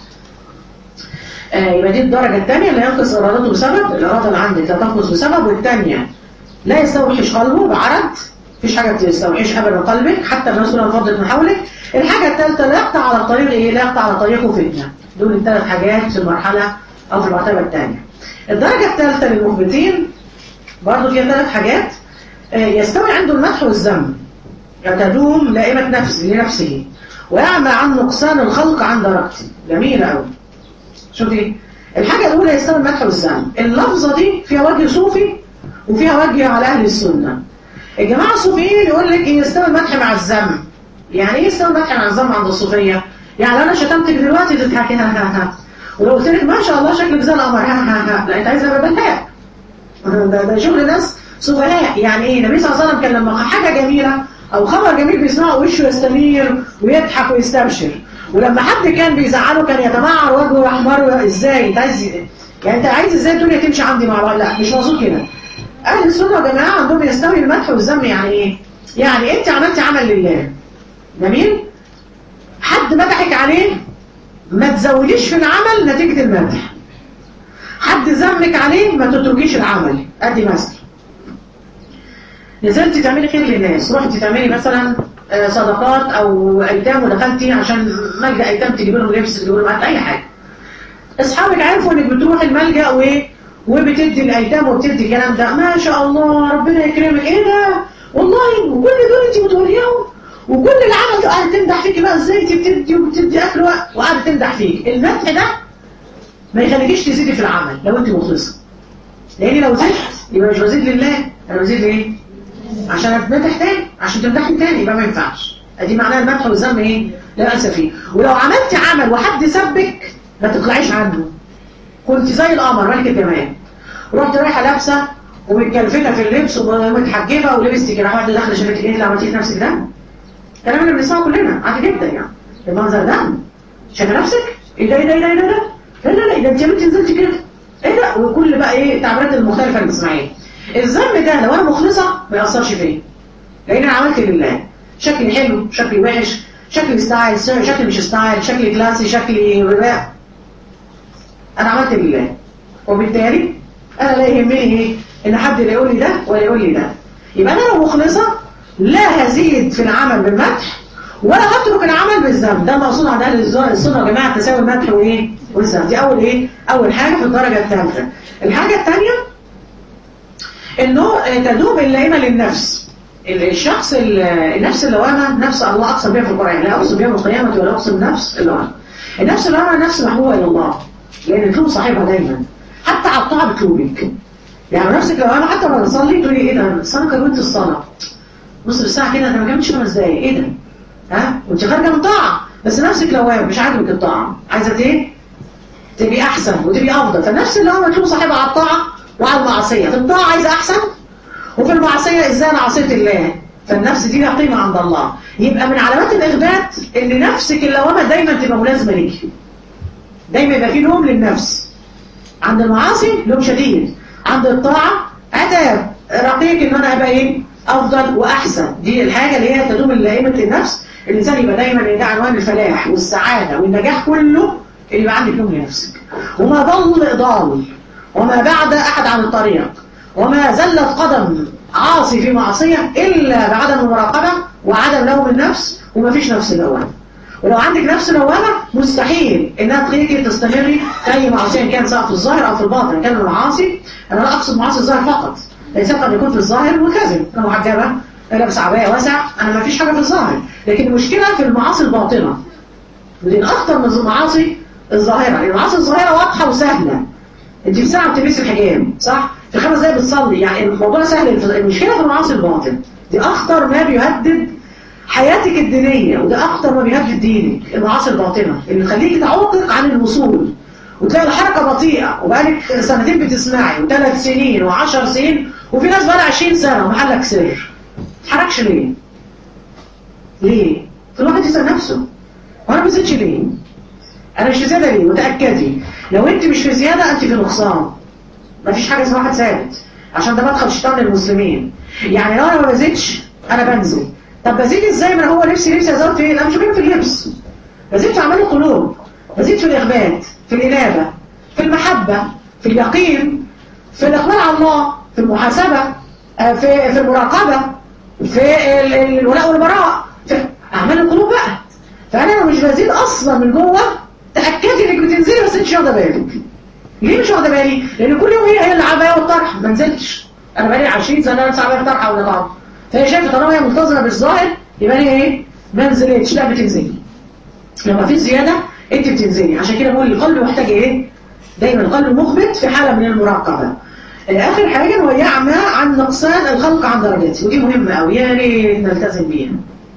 آه يبقى دي الدرجه الثانيه اللي ينقص ارادته بسبب الاراده اللي عندك لا تنقص بسبب والثانيه لا يستوحش قلبه بعرض مفيش حاجه تستوحش ابدا قلبك حتى الناس كلها فضلت من حولك الحاجه الثالثه لا يقطع على الطريق ايه لا يقطع على طريقه فتنه دول الثلاث حاجات في المرحله او في المرتبه الثانيه الدرجه الثالثه للمخبتين برضه فيها ثلاث حاجات يستوي عنده المدح والذم تدوم لائمة نفس لنفسه ويعمى عن نقصان الخلق عن درجته جميلة قوي شوفي الحاجة الأولى يستوي المدح والذم اللفظة دي فيها وجه صوفي وفيها وجه على أهل السنة الجماعة الصوفيين يقول لك يستوي المدح مع الذم يعني ايه يستوي المدح مع الذم عند الصوفية يعني انا شتمتك دلوقتي تضحكي ها ها ها ولو قلت لك ما شاء الله شكلك زي القمر ها ها ها لا انت عايزه ببلاء ده, ده شغل ناس سفهاء يعني ايه النبي صلى الله عليه وسلم كان لما حاجه جميله او خبر جميل بيسمعه وشه يستنير ويضحك ويستبشر ولما حد كان بيزعله كان يتمعر وجهه ويحمر ازاي انت عايز يعني انت عايز ازاي الدنيا تمشي عندي مع بعض لا مش مظبوط كده اهل السنه يا جماعه عندهم يستوي المدح والذم يعني ايه يعني انت عملتي عمل لله جميل حد مدحك عليه ما تزوديش في العمل نتيجه المدح حد ذمك عليه ما تتركيش العمل ادي مثل نزلتي تعملي خير للناس رحتي تعملي مثلا صدقات او ايتام ودخلتي عشان ملجا ايتام تجيب لهم لبس تجيب لهم اي حاجه اصحابك عرفوا انك بتروحي الملجا وايه وبتدي الايتام وبتدي الكلام ده ما شاء الله ربنا يكرمك ايه ده والله وكل دول انت بتوريهم وكل العمل ده قاعده تمدح فيك بقى ازاي انت بتدي وبتدي اكل وقاعده تمدح فيك المدح ده ما يخليكيش تزيدي في العمل لو انت مخلصه لان لو زدت يبقى مش بزيد لله انا بزيد ايه عشان اتمدح تاني عشان تمدحي تاني يبقى ما ينفعش ادي معناها المدح والذم ايه لا بأس فيه ولو عملتي عمل وحد سبك ما تطلعيش عنه كنت زي القمر ملك الجمال رحت رايحه لابسه ومتكلفته في اللبس ومتحجبه ولبستي كده واحده داخله شافتك ايه اللي عملتيه في نفسك ده الكلام اللي بنسمعه كلنا عادي جدا يعني المنظر ده شايف نفسك ايه ده ايه ده ايه ده ايه ده لا لا لا ده انت يا بنتي نزلتي كده ايه ده وكل بقى ايه التعبيرات المختلفه اللي بتسمعيها الذنب ده لو انا مخلصه ما ياثرش فيا لان انا عملت لله شكلي حلو شكلي وحش شكلي ستايل شكلي مش ستايل شكلي كلاسي شكلي رباع انا عملت لله وبالتالي انا لا يهمني ايه ان حد لا يقول لي ده ولا يقول لي ده يبقى انا لو مخلصه لا هزيد في العمل بالمدح ولا هترك العمل بالذنب ده المقصود عند اهل السنه يا جماعه تساوي المدح وايه والذنب دي اول ايه اول حاجه في الدرجه الثالثه الحاجه الثانيه انه تدوم اللئيمه للنفس الشخص النفس اللوامه نفس الله اقسم بها في القران لا اقسم بها القيامه ولا اقسم نفس اللوامه النفس اللوامه نفس محبوبه الى الله لان تلوم صاحبها دايما حتى على الطاعه بتلومك يعني نفسك لو انا حتى لما بصلي تقولي ايه ده بس انا كونت الصلاه نص الساعه كده انا ما كملتش خمس دقايق ايه ده ها وانت خارجه من طاعه بس نفسك لوام مش عاجبك الطاعه عايزه ايه تبقي احسن وتبقي افضل فالنفس اللي هو مطلوب صاحبها على الطاعه وعلى المعصيه في الطاعه عايزه احسن وفي المعصيه ازاي انا عصيت الله فالنفس دي لها قيمه عند الله يبقى من علامات الاثبات ان نفسك اللوامه دايما تبقى ملازمه ليكي دايما يبقى في لوم للنفس عند المعاصي لوم شديد عند الطاعه عتاب رقيق ان انا ابقى ايه افضل واحسن دي الحاجه اللي هي تدوم لائمه النفس الانسان يبقى دايما ده عنوان الفلاح والسعاده والنجاح كله اللي يبقى عندك لوم لنفسك وما ضل ضال وما بعد احد عن الطريق وما زلت قدم عاصي في معصيه الا بعدم المراقبه وعدم لوم النفس وما فيش نفس لوامه ولو عندك نفس لوامه مستحيل انها تخليكي تستمري في اي معصيه كان سواء في الظاهر او في الباطن كان المعاصي انا لا اقصد معاصي الظاهر فقط الانسان قد يكون في الظاهر وكذب انا محجبه لابس عبايه واسع انا ما فيش حاجه في الظاهر لكن المشكله في المعاصي الباطنه ودي اكتر من المعاصي الظاهره المعاصي الظاهره واضحه وسهله انت في ساعه بتلبسي الحجاب صح في خمس دقايق بتصلي يعني الموضوع سهل المشكله في المعاصي الباطن دي اخطر ما بيهدد حياتك الدينيه وده اخطر ما بيهدد دينك المعاصي الباطنه اللي تخليكي تعوقك عن الوصول وتلاقي الحركه بطيئه وبقالك سنتين بتسمعي وثلاث سنين وعشر سنين وفي ناس بقى 20 سنه ومحلك سر تحركش ليه ليه في الواحد يسال نفسه وانا ما بزيدش ليه انا مش في زياده ليه وتاكدي لو انت مش في زياده انت في نقصان ما فيش حاجه اسمها واحد ثابت عشان ده مدخل شيطان للمسلمين يعني لو انا ما بزيدش انا بنزل طب بزيد ازاي ما هو لبسي لبسي ازود في ايه انا مش في اللبس بزيد في اعمال القلوب بزيد في الاخبات في الانابه في المحبه في اليقين في الاقبال على الله في المحاسبه في في المراقبه في الولاء والبراء في اعمال القلوب بقى فانا لو مش بزيد اصلا من جوه تاكدي انك بتنزلي بس انت مش واخده بالك ليه مش واخده بالي لان كل يوم هي هي العبايه والطرح ما نزلتش انا بقالي 20 سنه لابسه عبايه وطرحه ولا طرح فهي شايفه طالما هي ملتزمه بالظاهر يبقى هي ايه ما نزلتش لا بتنزلي لما في زياده انت بتنزلي عشان كده بقول القلب محتاج ايه دايما القلب مخبت في حاله من المراقبه اخر حاجه هو يعمى عن نقصان الخلق عن درجاته ودي مهمه قوي يا ريت نلتزم بيها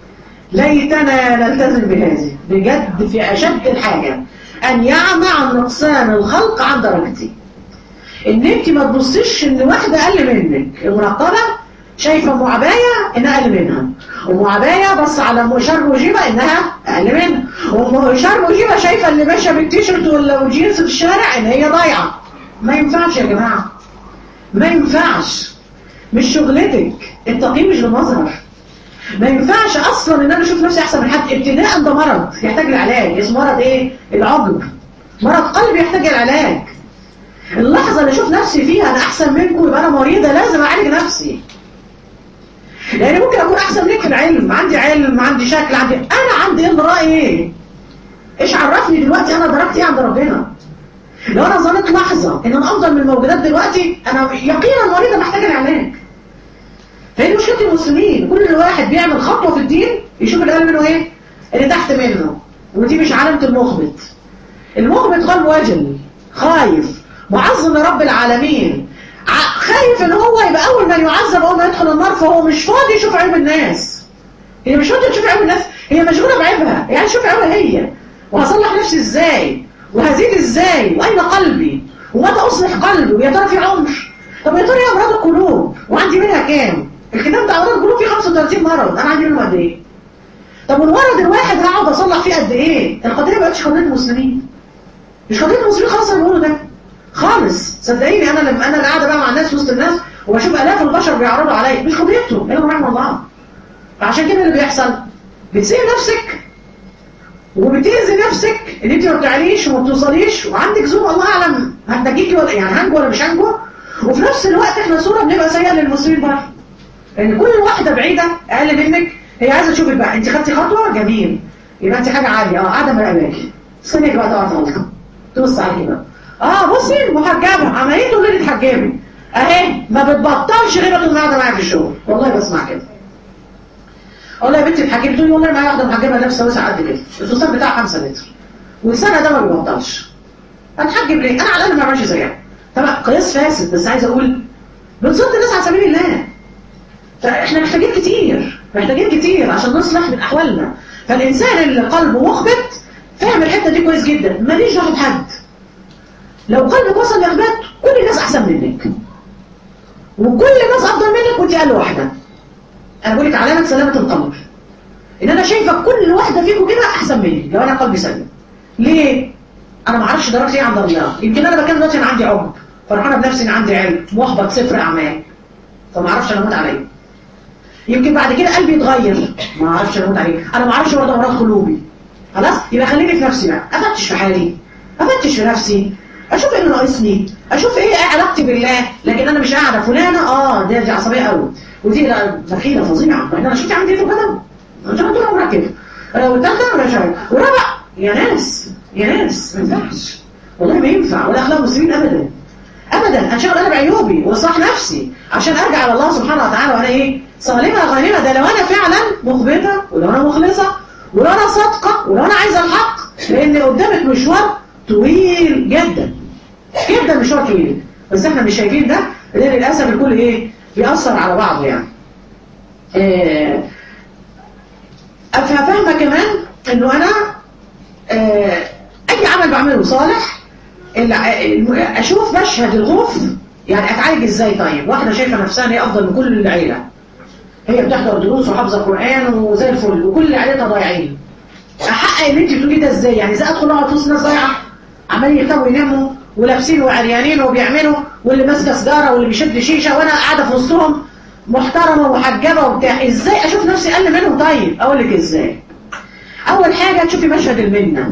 ليتنا نلتزم بهذه بجد في اشد الحاجه ان يعمى عن نقصان الخلق عن درجتي ان انت ما تبصيش ان واحده اقل منك المراقبه شايفه ام عبايه انها اقل منها ام عبايه بص على ام شر وجيبه انها اقل منها ام شر وجيبه شايفه اللي ماشيه بالتيشيرت ولا والجينز في الشارع ان هي ضايعه ما ينفعش يا جماعه ما ينفعش مش شغلتك التقييم مش بالمظهر ما ينفعش اصلا ان انا اشوف نفسي احسن من حد ابتداء ده مرض يحتاج لعلاج اسمه مرض ايه العجب مرض قلب يحتاج العلاج اللحظه اللي اشوف نفسي فيها انا احسن منكم يبقى انا مريضه لازم اعالج نفسي لان ممكن اكون احسن منك في العلم عندي علم عندي شكل عندي انا عندي علم رايي ايه ايش عرفني دلوقتي انا درجتي ايه عند ربنا لو انا ظنيت لحظه ان انا افضل من الموجودات دلوقتي انا يقينا مريضه محتاجه العلاج فهي مشكله المسلمين كل واحد بيعمل خطوه في الدين يشوف اللي اقل منه ايه اللي تحت منه ودي مش علامه المخبت المخبت قلب وجل خايف معظم لرب العالمين خايف ان هو يبقى اول من يعذب اول ما يدخل النار فهو مش فاضي يشوف عيب الناس هي مش فاضيه تشوف عيب الناس هي مشغوله بعيبها يعني شوف عيبها هي وهصلح نفسي ازاي وهزيد ازاي واين قلبي ومتى اصلح قلبي ويا ترى في عمر طب يا ترى ايه امراض القلوب وعندي منها كام الكتاب بتاع امراض القلوب فيه 35 مرض انا عندي منهم قد ايه طب والورد الواحد هقعد اصلح فيه قد ايه القضيه ما بقتش قضيه المسلمين مش قضيه المسلمين خالص اللي بيقولوا ده خالص صدقيني انا لما انا اللي قاعده بقى مع الناس وسط الناس وبشوف الاف البشر بيعرضوا عليا مش قضيتهم الا رحمه الله فعشان كده اللي بيحصل بتسيب نفسك وبتأذي نفسك ان انت ما بتعليش وما بتوصليش وعندك ذوق الله اعلم هتجيكي ولا يعني هنجو ولا مش هنجو وفي نفس الوقت احنا صوره بنبقى سيئه للمسلمين بره لان كل واحده بعيده اقل منك هي عايزه تشوفك بقى انت خدتي خطوه جميل يبقى انت حاجه عاليه اه قاعده مراقباكي استنيك بقى تقعد خالص تبص عليكي بقى اه بصي محجبه عمليه تقول لي اتحجبي اهي ما بتبطلش غير تقول قاعده معايا في الشغل والله بسمع كده اقول لها يا بنتي اتحجبي تقول لي والله معايا واحده محجبه لابسه واسعه قد كده الفستان بتاعها 5 متر والسنه ده ما بيبطلش هتحجب ليه انا على الاقل ما بعملش زيها طبعا قياس فاسد بس عايز اقول بنصد الناس على سبيل الله فاحنا محتاجين كتير محتاجين كتير عشان نصلح من احوالنا فالانسان اللي قلبه مخبت فاهم الحته دي كويس جدا ماليش دعوه بحد لو قلبك وصل لاخبات كل الناس احسن منك وكل الناس افضل منك وانت اقل واحده انا بقول لك علامه سلامه القلب ان انا شايفه كل واحده فيكم كده احسن مني لو انا قلبي سليم ليه انا ما اعرفش درجتي ايه عند الله يمكن انا بتكلم دلوقتي انا عندي عقد فرحانه بنفسي ان عندي علم محبط صفر اعمال فما اعرفش انا اموت عليه يمكن بعد كده قلبي يتغير ما اعرفش انا اموت عليه انا ما اعرفش برضه امراض قلوبي خلاص يبقى خليني في نفسي بقى افتش في حالي افتش في نفسي اشوف ايه اللي ناقصني اشوف ايه علاقتي بالله لكن انا مش قاعده فلانه اه دي, دي عصبيه قوي ودي بخيله فظيعه انا شفتي عندي ايه في القدم مش هتقول امرك كده والثالثه ولا شيء ورابع يا ناس يا ناس ما ينفعش والله ما ينفع ولا اخلاق المسلمين ابدا ابدا انشغل انا بعيوبي واصلح نفسي عشان ارجع على الله سبحانه وتعالى وانا ايه صالمه غانمه ده لو انا فعلا مخبته ولو انا مخلصه ولو انا صادقه ولو انا عايزه الحق لان قدامك مشوار طويل جدا جدا مشوار طويل بس احنا مش شايفين ده لان للاسف الكل ايه بيأثر على بعضه يعني إيه فاهمه كمان انه انا آه اي عمل بعمله صالح اشوف مشهد الخوف يعني اتعالج ازاي طيب واحده شايفه نفسها ان هي افضل من كل العيله هي بتحضر دروس وحافظه قران وزي الفل وكل عيلتها ضايعين احقق اللي انت بتقوليه ده ازاي يعني ازاي ادخل اقعد وسط ناس ضايعه عمالين يكتبوا ويناموا ولابسين وعريانين وبيعملوا واللي ماسكه سجاره واللي بيشد شيشه وانا قاعده في وسطهم محترمه ومحجبه وبتاع ازاي اشوف نفسي اقل منهم طيب اقول لك ازاي اول حاجه تشوفي مشهد المنه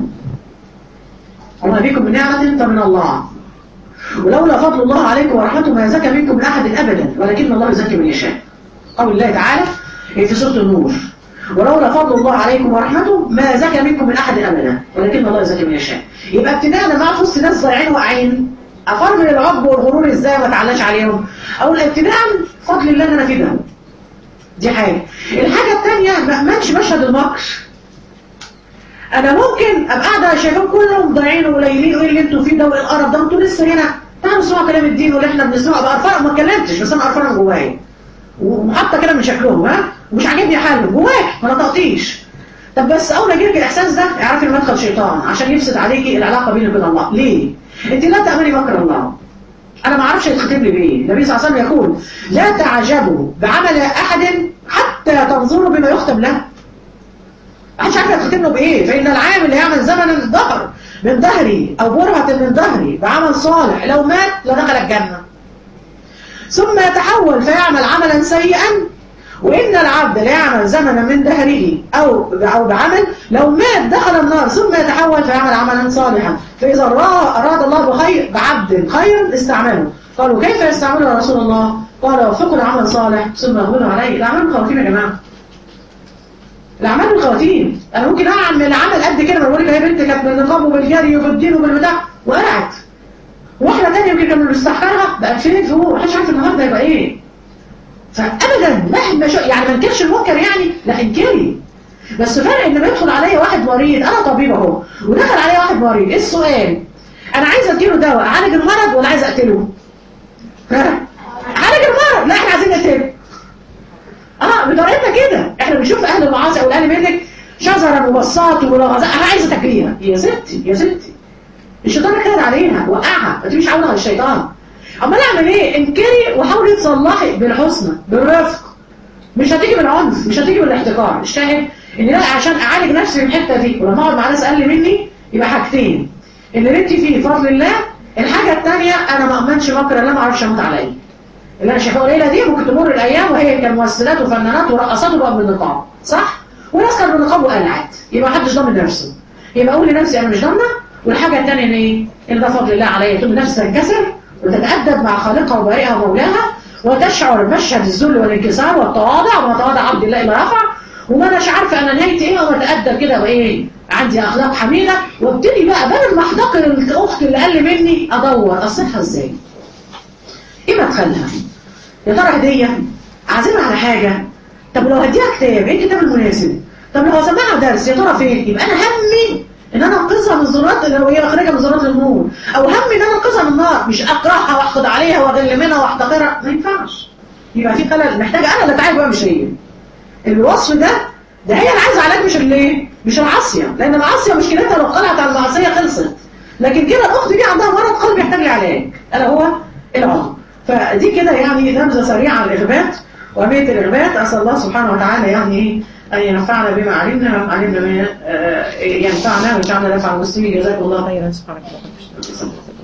وما بكم من نعمه فمن الله ولولا فضل الله عليكم ورحمته ما زكى منكم من احد ابدا ولكن الله يزكي من يشاء قول الله تعالى في سوره النور ولولا فضل الله عليكم ورحمته ما زكى منكم من احد ابدا ولكن الله يزكي من يشاء يبقى ابتداء لما اقف وسط ناس ضايعين واقعين افرمل العجب والغرور ازاي ما اتعلاش عليهم اقول ابتداء فضل الله ان انا كده دي حاجه الحاجه الثانيه ما امنش مشهد المكر انا ممكن ابقى قاعده شايفاهم كلهم ضايعين وقليلين وايه اللي انتوا فيه ده وايه القرف ده انتوا لسه هنا تعالوا اسمعوا كلام الدين واللي احنا بنسمعه بقى قرفان ما اتكلمتش بس انا قرفانه من جوايا وحاطه كده من شكلهم ها ومش عاجبني حالهم جواك ما نطقتيش طب بس اول ما يجيلك الاحساس ده اعرفي المدخل شيطان عشان يفسد عليكي العلاقه بينك وبين الله ليه انت لا تامني مكر الله انا ما اعرفش يتختم لي بايه النبي صلى الله عليه وسلم يقول لا تعجبوا بعمل احد حتى تنظروا بما يختم له محدش عارف يختم له بايه فان العامل اللي يعمل زمن الظهر من ظهري او برهه من ظهري بعمل صالح لو مات لدخل الجنه ثم يتحول فيعمل عملا سيئا وإن العبد لا يعمل زمنا من دهره أو أو بعمل لو مات دخل النار ثم يتحول فيعمل عملا صالحا فإذا أراد الله بخير بعبد خير استعمله قالوا كيف يستعمله يا رسول الله قال وفقنا عمل صالح ثم يقبلوا عليه الأعمال الخواتيم يا جماعة الأعمال الخواتيم أنا ممكن أعمل عمل قد كده ما بقول لك يا بنت كانت بالنقاب وبالجري وبالدين وبالبتاع وقعت واحدة تانية يمكن كانوا بيستحقرها بقت فين فوق محدش عارف النهارده يبقى ايه فابدا مهما شو يعني ما انكرش المنكر يعني لا انكري بس فرق ان بيدخل عليا واحد مريض انا طبيب اهو ودخل عليا واحد مريض ايه السؤال انا عايز اديله دواء اعالج المرض ولا عايز اقتله ها عالج المرض لا احنا عايزين نقتله اه بطريقتنا كده احنا بنشوف اهل المعاصي او الاهل منك شجره مبسط وملغزات انا عايزه تاكليها يا ستي يا ستي الشيطان كده عليها وقعها ما تمشي عاونه على الشيطان امال اعمل ايه انكري وحاولي تصلحي بالحسنى بالرفق مش هتيجي بالعنف مش هتيجي بالاحتقار الشاهد ان لا عشان اعالج نفسي من الحته دي ولما اقعد مع ناس اقل مني يبقى حاجتين اللي انت فيه فضل الله الحاجه الثانيه انا ما امنش مكر الله ما اعرفش اموت عليا اللي انا شايفاها قليله دي ممكن تمر الايام وهي كان ممثلات وفنانات ورقصات وبقى بالنقاب صح وناس كانت بالنقاب وقلعت يبقى محدش ضامن نفسه يبقى اقول لنفسي انا مش ضامنه والحاجه الثانيه ان ايه ان ده فضل الله عليا تقوم نفسي تنكسر وتتادب مع خالقها وبارئها ومولاها وتشعر بمشهد الذل والانكسار والتواضع وما تواضع عبد الله الا رفع وما اناش عارفه انا نهايتي ايه واتادب كده وايه عندي اخلاق حميده وابتدي بقى بدل ما احتقر الاخت اللي اقل مني ادور اصلحها ازاي ايه مدخلها يا ترى هديه اعزمها على حاجه طب لو هديها كتاب ايه الكتاب المناسب طب لو هسمعها درس يا ترى فين يبقى انا همي ان انا انقذها من ذرات اللي هي خارجه من ذرات النور او همي ان انا انقذها من النار مش اكرهها واحقد عليها واغل منها واحتقرها ما ينفعش يبقى في خلل محتاجه انا اللي اتعالج بقى مش هي الوصف ده ده هي اللي عايزه علاج مش اللي مش العاصيه لان العاصيه مشكلتها لو طلعت على المعصيه خلصت لكن كده الاخت دي عندها مرض قلبي يحتاج لعلاج الا هو العمر فدي كده يعني نبذه سريعه عن الاغبات وأهمية الإغبات أسأل الله سبحانه وتعالى يعني أن ينفعنا بما علمنا وعلمنا ما ينفعنا ويجعلنا نفع المسلمين جزاكم الله خيرا سبحانك اللهم وبحمدك